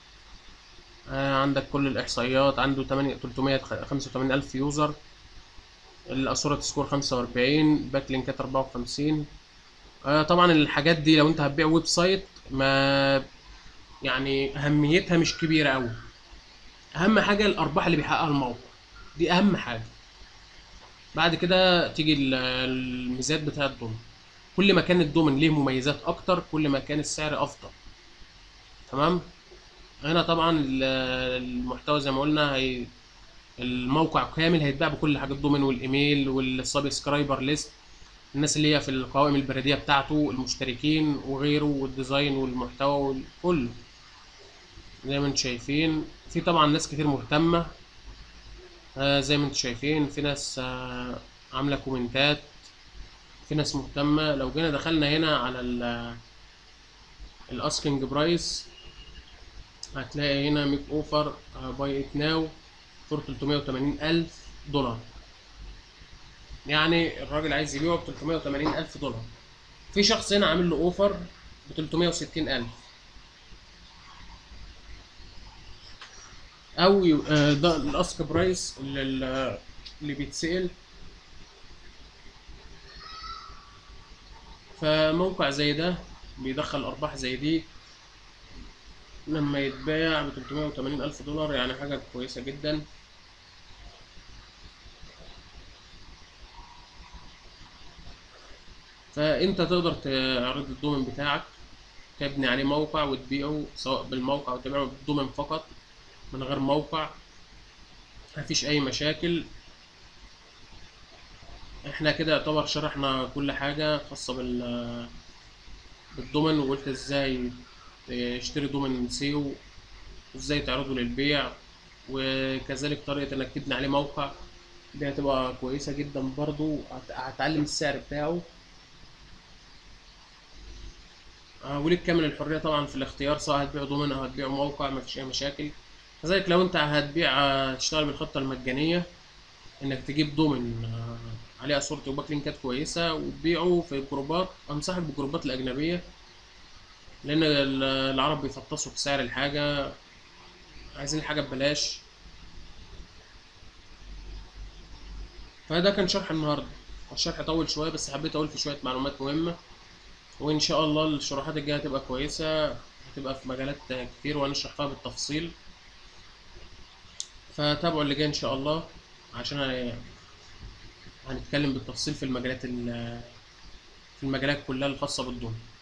آه عندك كل الاحصائيات عنده 8 385 الف يوزر الاسورة سكور 45 باك لينكات 54 آه طبعا الحاجات دي لو انت هتبيع ويب سايت ما يعني اهميتها مش كبيره قوي اهم حاجه الارباح اللي بيحققها الموقع دي اهم حاجه بعد كده تيجي ال- الميزات بتاع الدومين كل ما كان الدومين ليه مميزات اكتر كل ما كان السعر افضل تمام هنا طبعا ال- المحتوى زي ما قلنا هي الموقع كامل هيتباع بكل حاجه الدومين والايميل والسبسكرايبر ليست الناس اللي هي في القوائم البريديه بتاعته المشتركين وغيره والديزاين والمحتوى وكله زي ما انتم شايفين في طبعا ناس كتير مهتمه آه زي ما انتم شايفين في ناس آه عامله كومنتات في ناس مهتمه لو جينا دخلنا هنا على الاسكينج برايس هتلاقي هنا ميك اوفر باي ات ناو فور 380 الف دولار يعني الراجل عايز يبيعه ب 380 ألف دولار في شخص هنا عامل له اوفر ب 360 ألف او ي- آه، ده الاسك برايس اللي, ال- اللي بيتسأل فموقع زي ده بيدخل ارباح زي دي لما يتباع ب 380 الف دولار يعني حاجه كويسه جدا فانت تقدر تعرض الدومين بتاعك تبني عليه موقع وتبيعه سواء بالموقع او تبيعه بالدومين فقط من غير موقع مفيش اي مشاكل احنا كده يعتبر شرحنا كل حاجة خاصة بال بالدومين وقلت ازاي تشتري دومين سيو وازاي تعرضه للبيع وكذلك طريقة انك تبني عليه موقع دي هتبقى كويسة جدا برضو هت- هتعلم السعر بتاعه آه، وليك كامل الحرية طبعا في الاختيار سواء هتبيع دومين او هتبيع موقع مفيش اي مشاكل كذلك لو انت هتبيع آه، تشتغل بالخطة المجانية انك تجيب دومين آه، عليها صورة وباك لينكات كويسة وتبيعه في الجروبات انصحك بالجروبات الاجنبية لان ال- العرب بيفطسوا في سعر الحاجة عايزين الحاجة ببلاش فده كان شرح النهاردة الشرح طول شوية بس حبيت اقول في شوية معلومات مهمة وان شاء الله الشروحات الجاية هتبقى كويسة هتبقى في مجالات كتير وهنشرح فيها بالتفصيل فتابعوا اللي جاي ان شاء الله عشان هن- هنتكلم بالتفصيل في المجالات ال- في المجالات كلها الخاصة بالدوم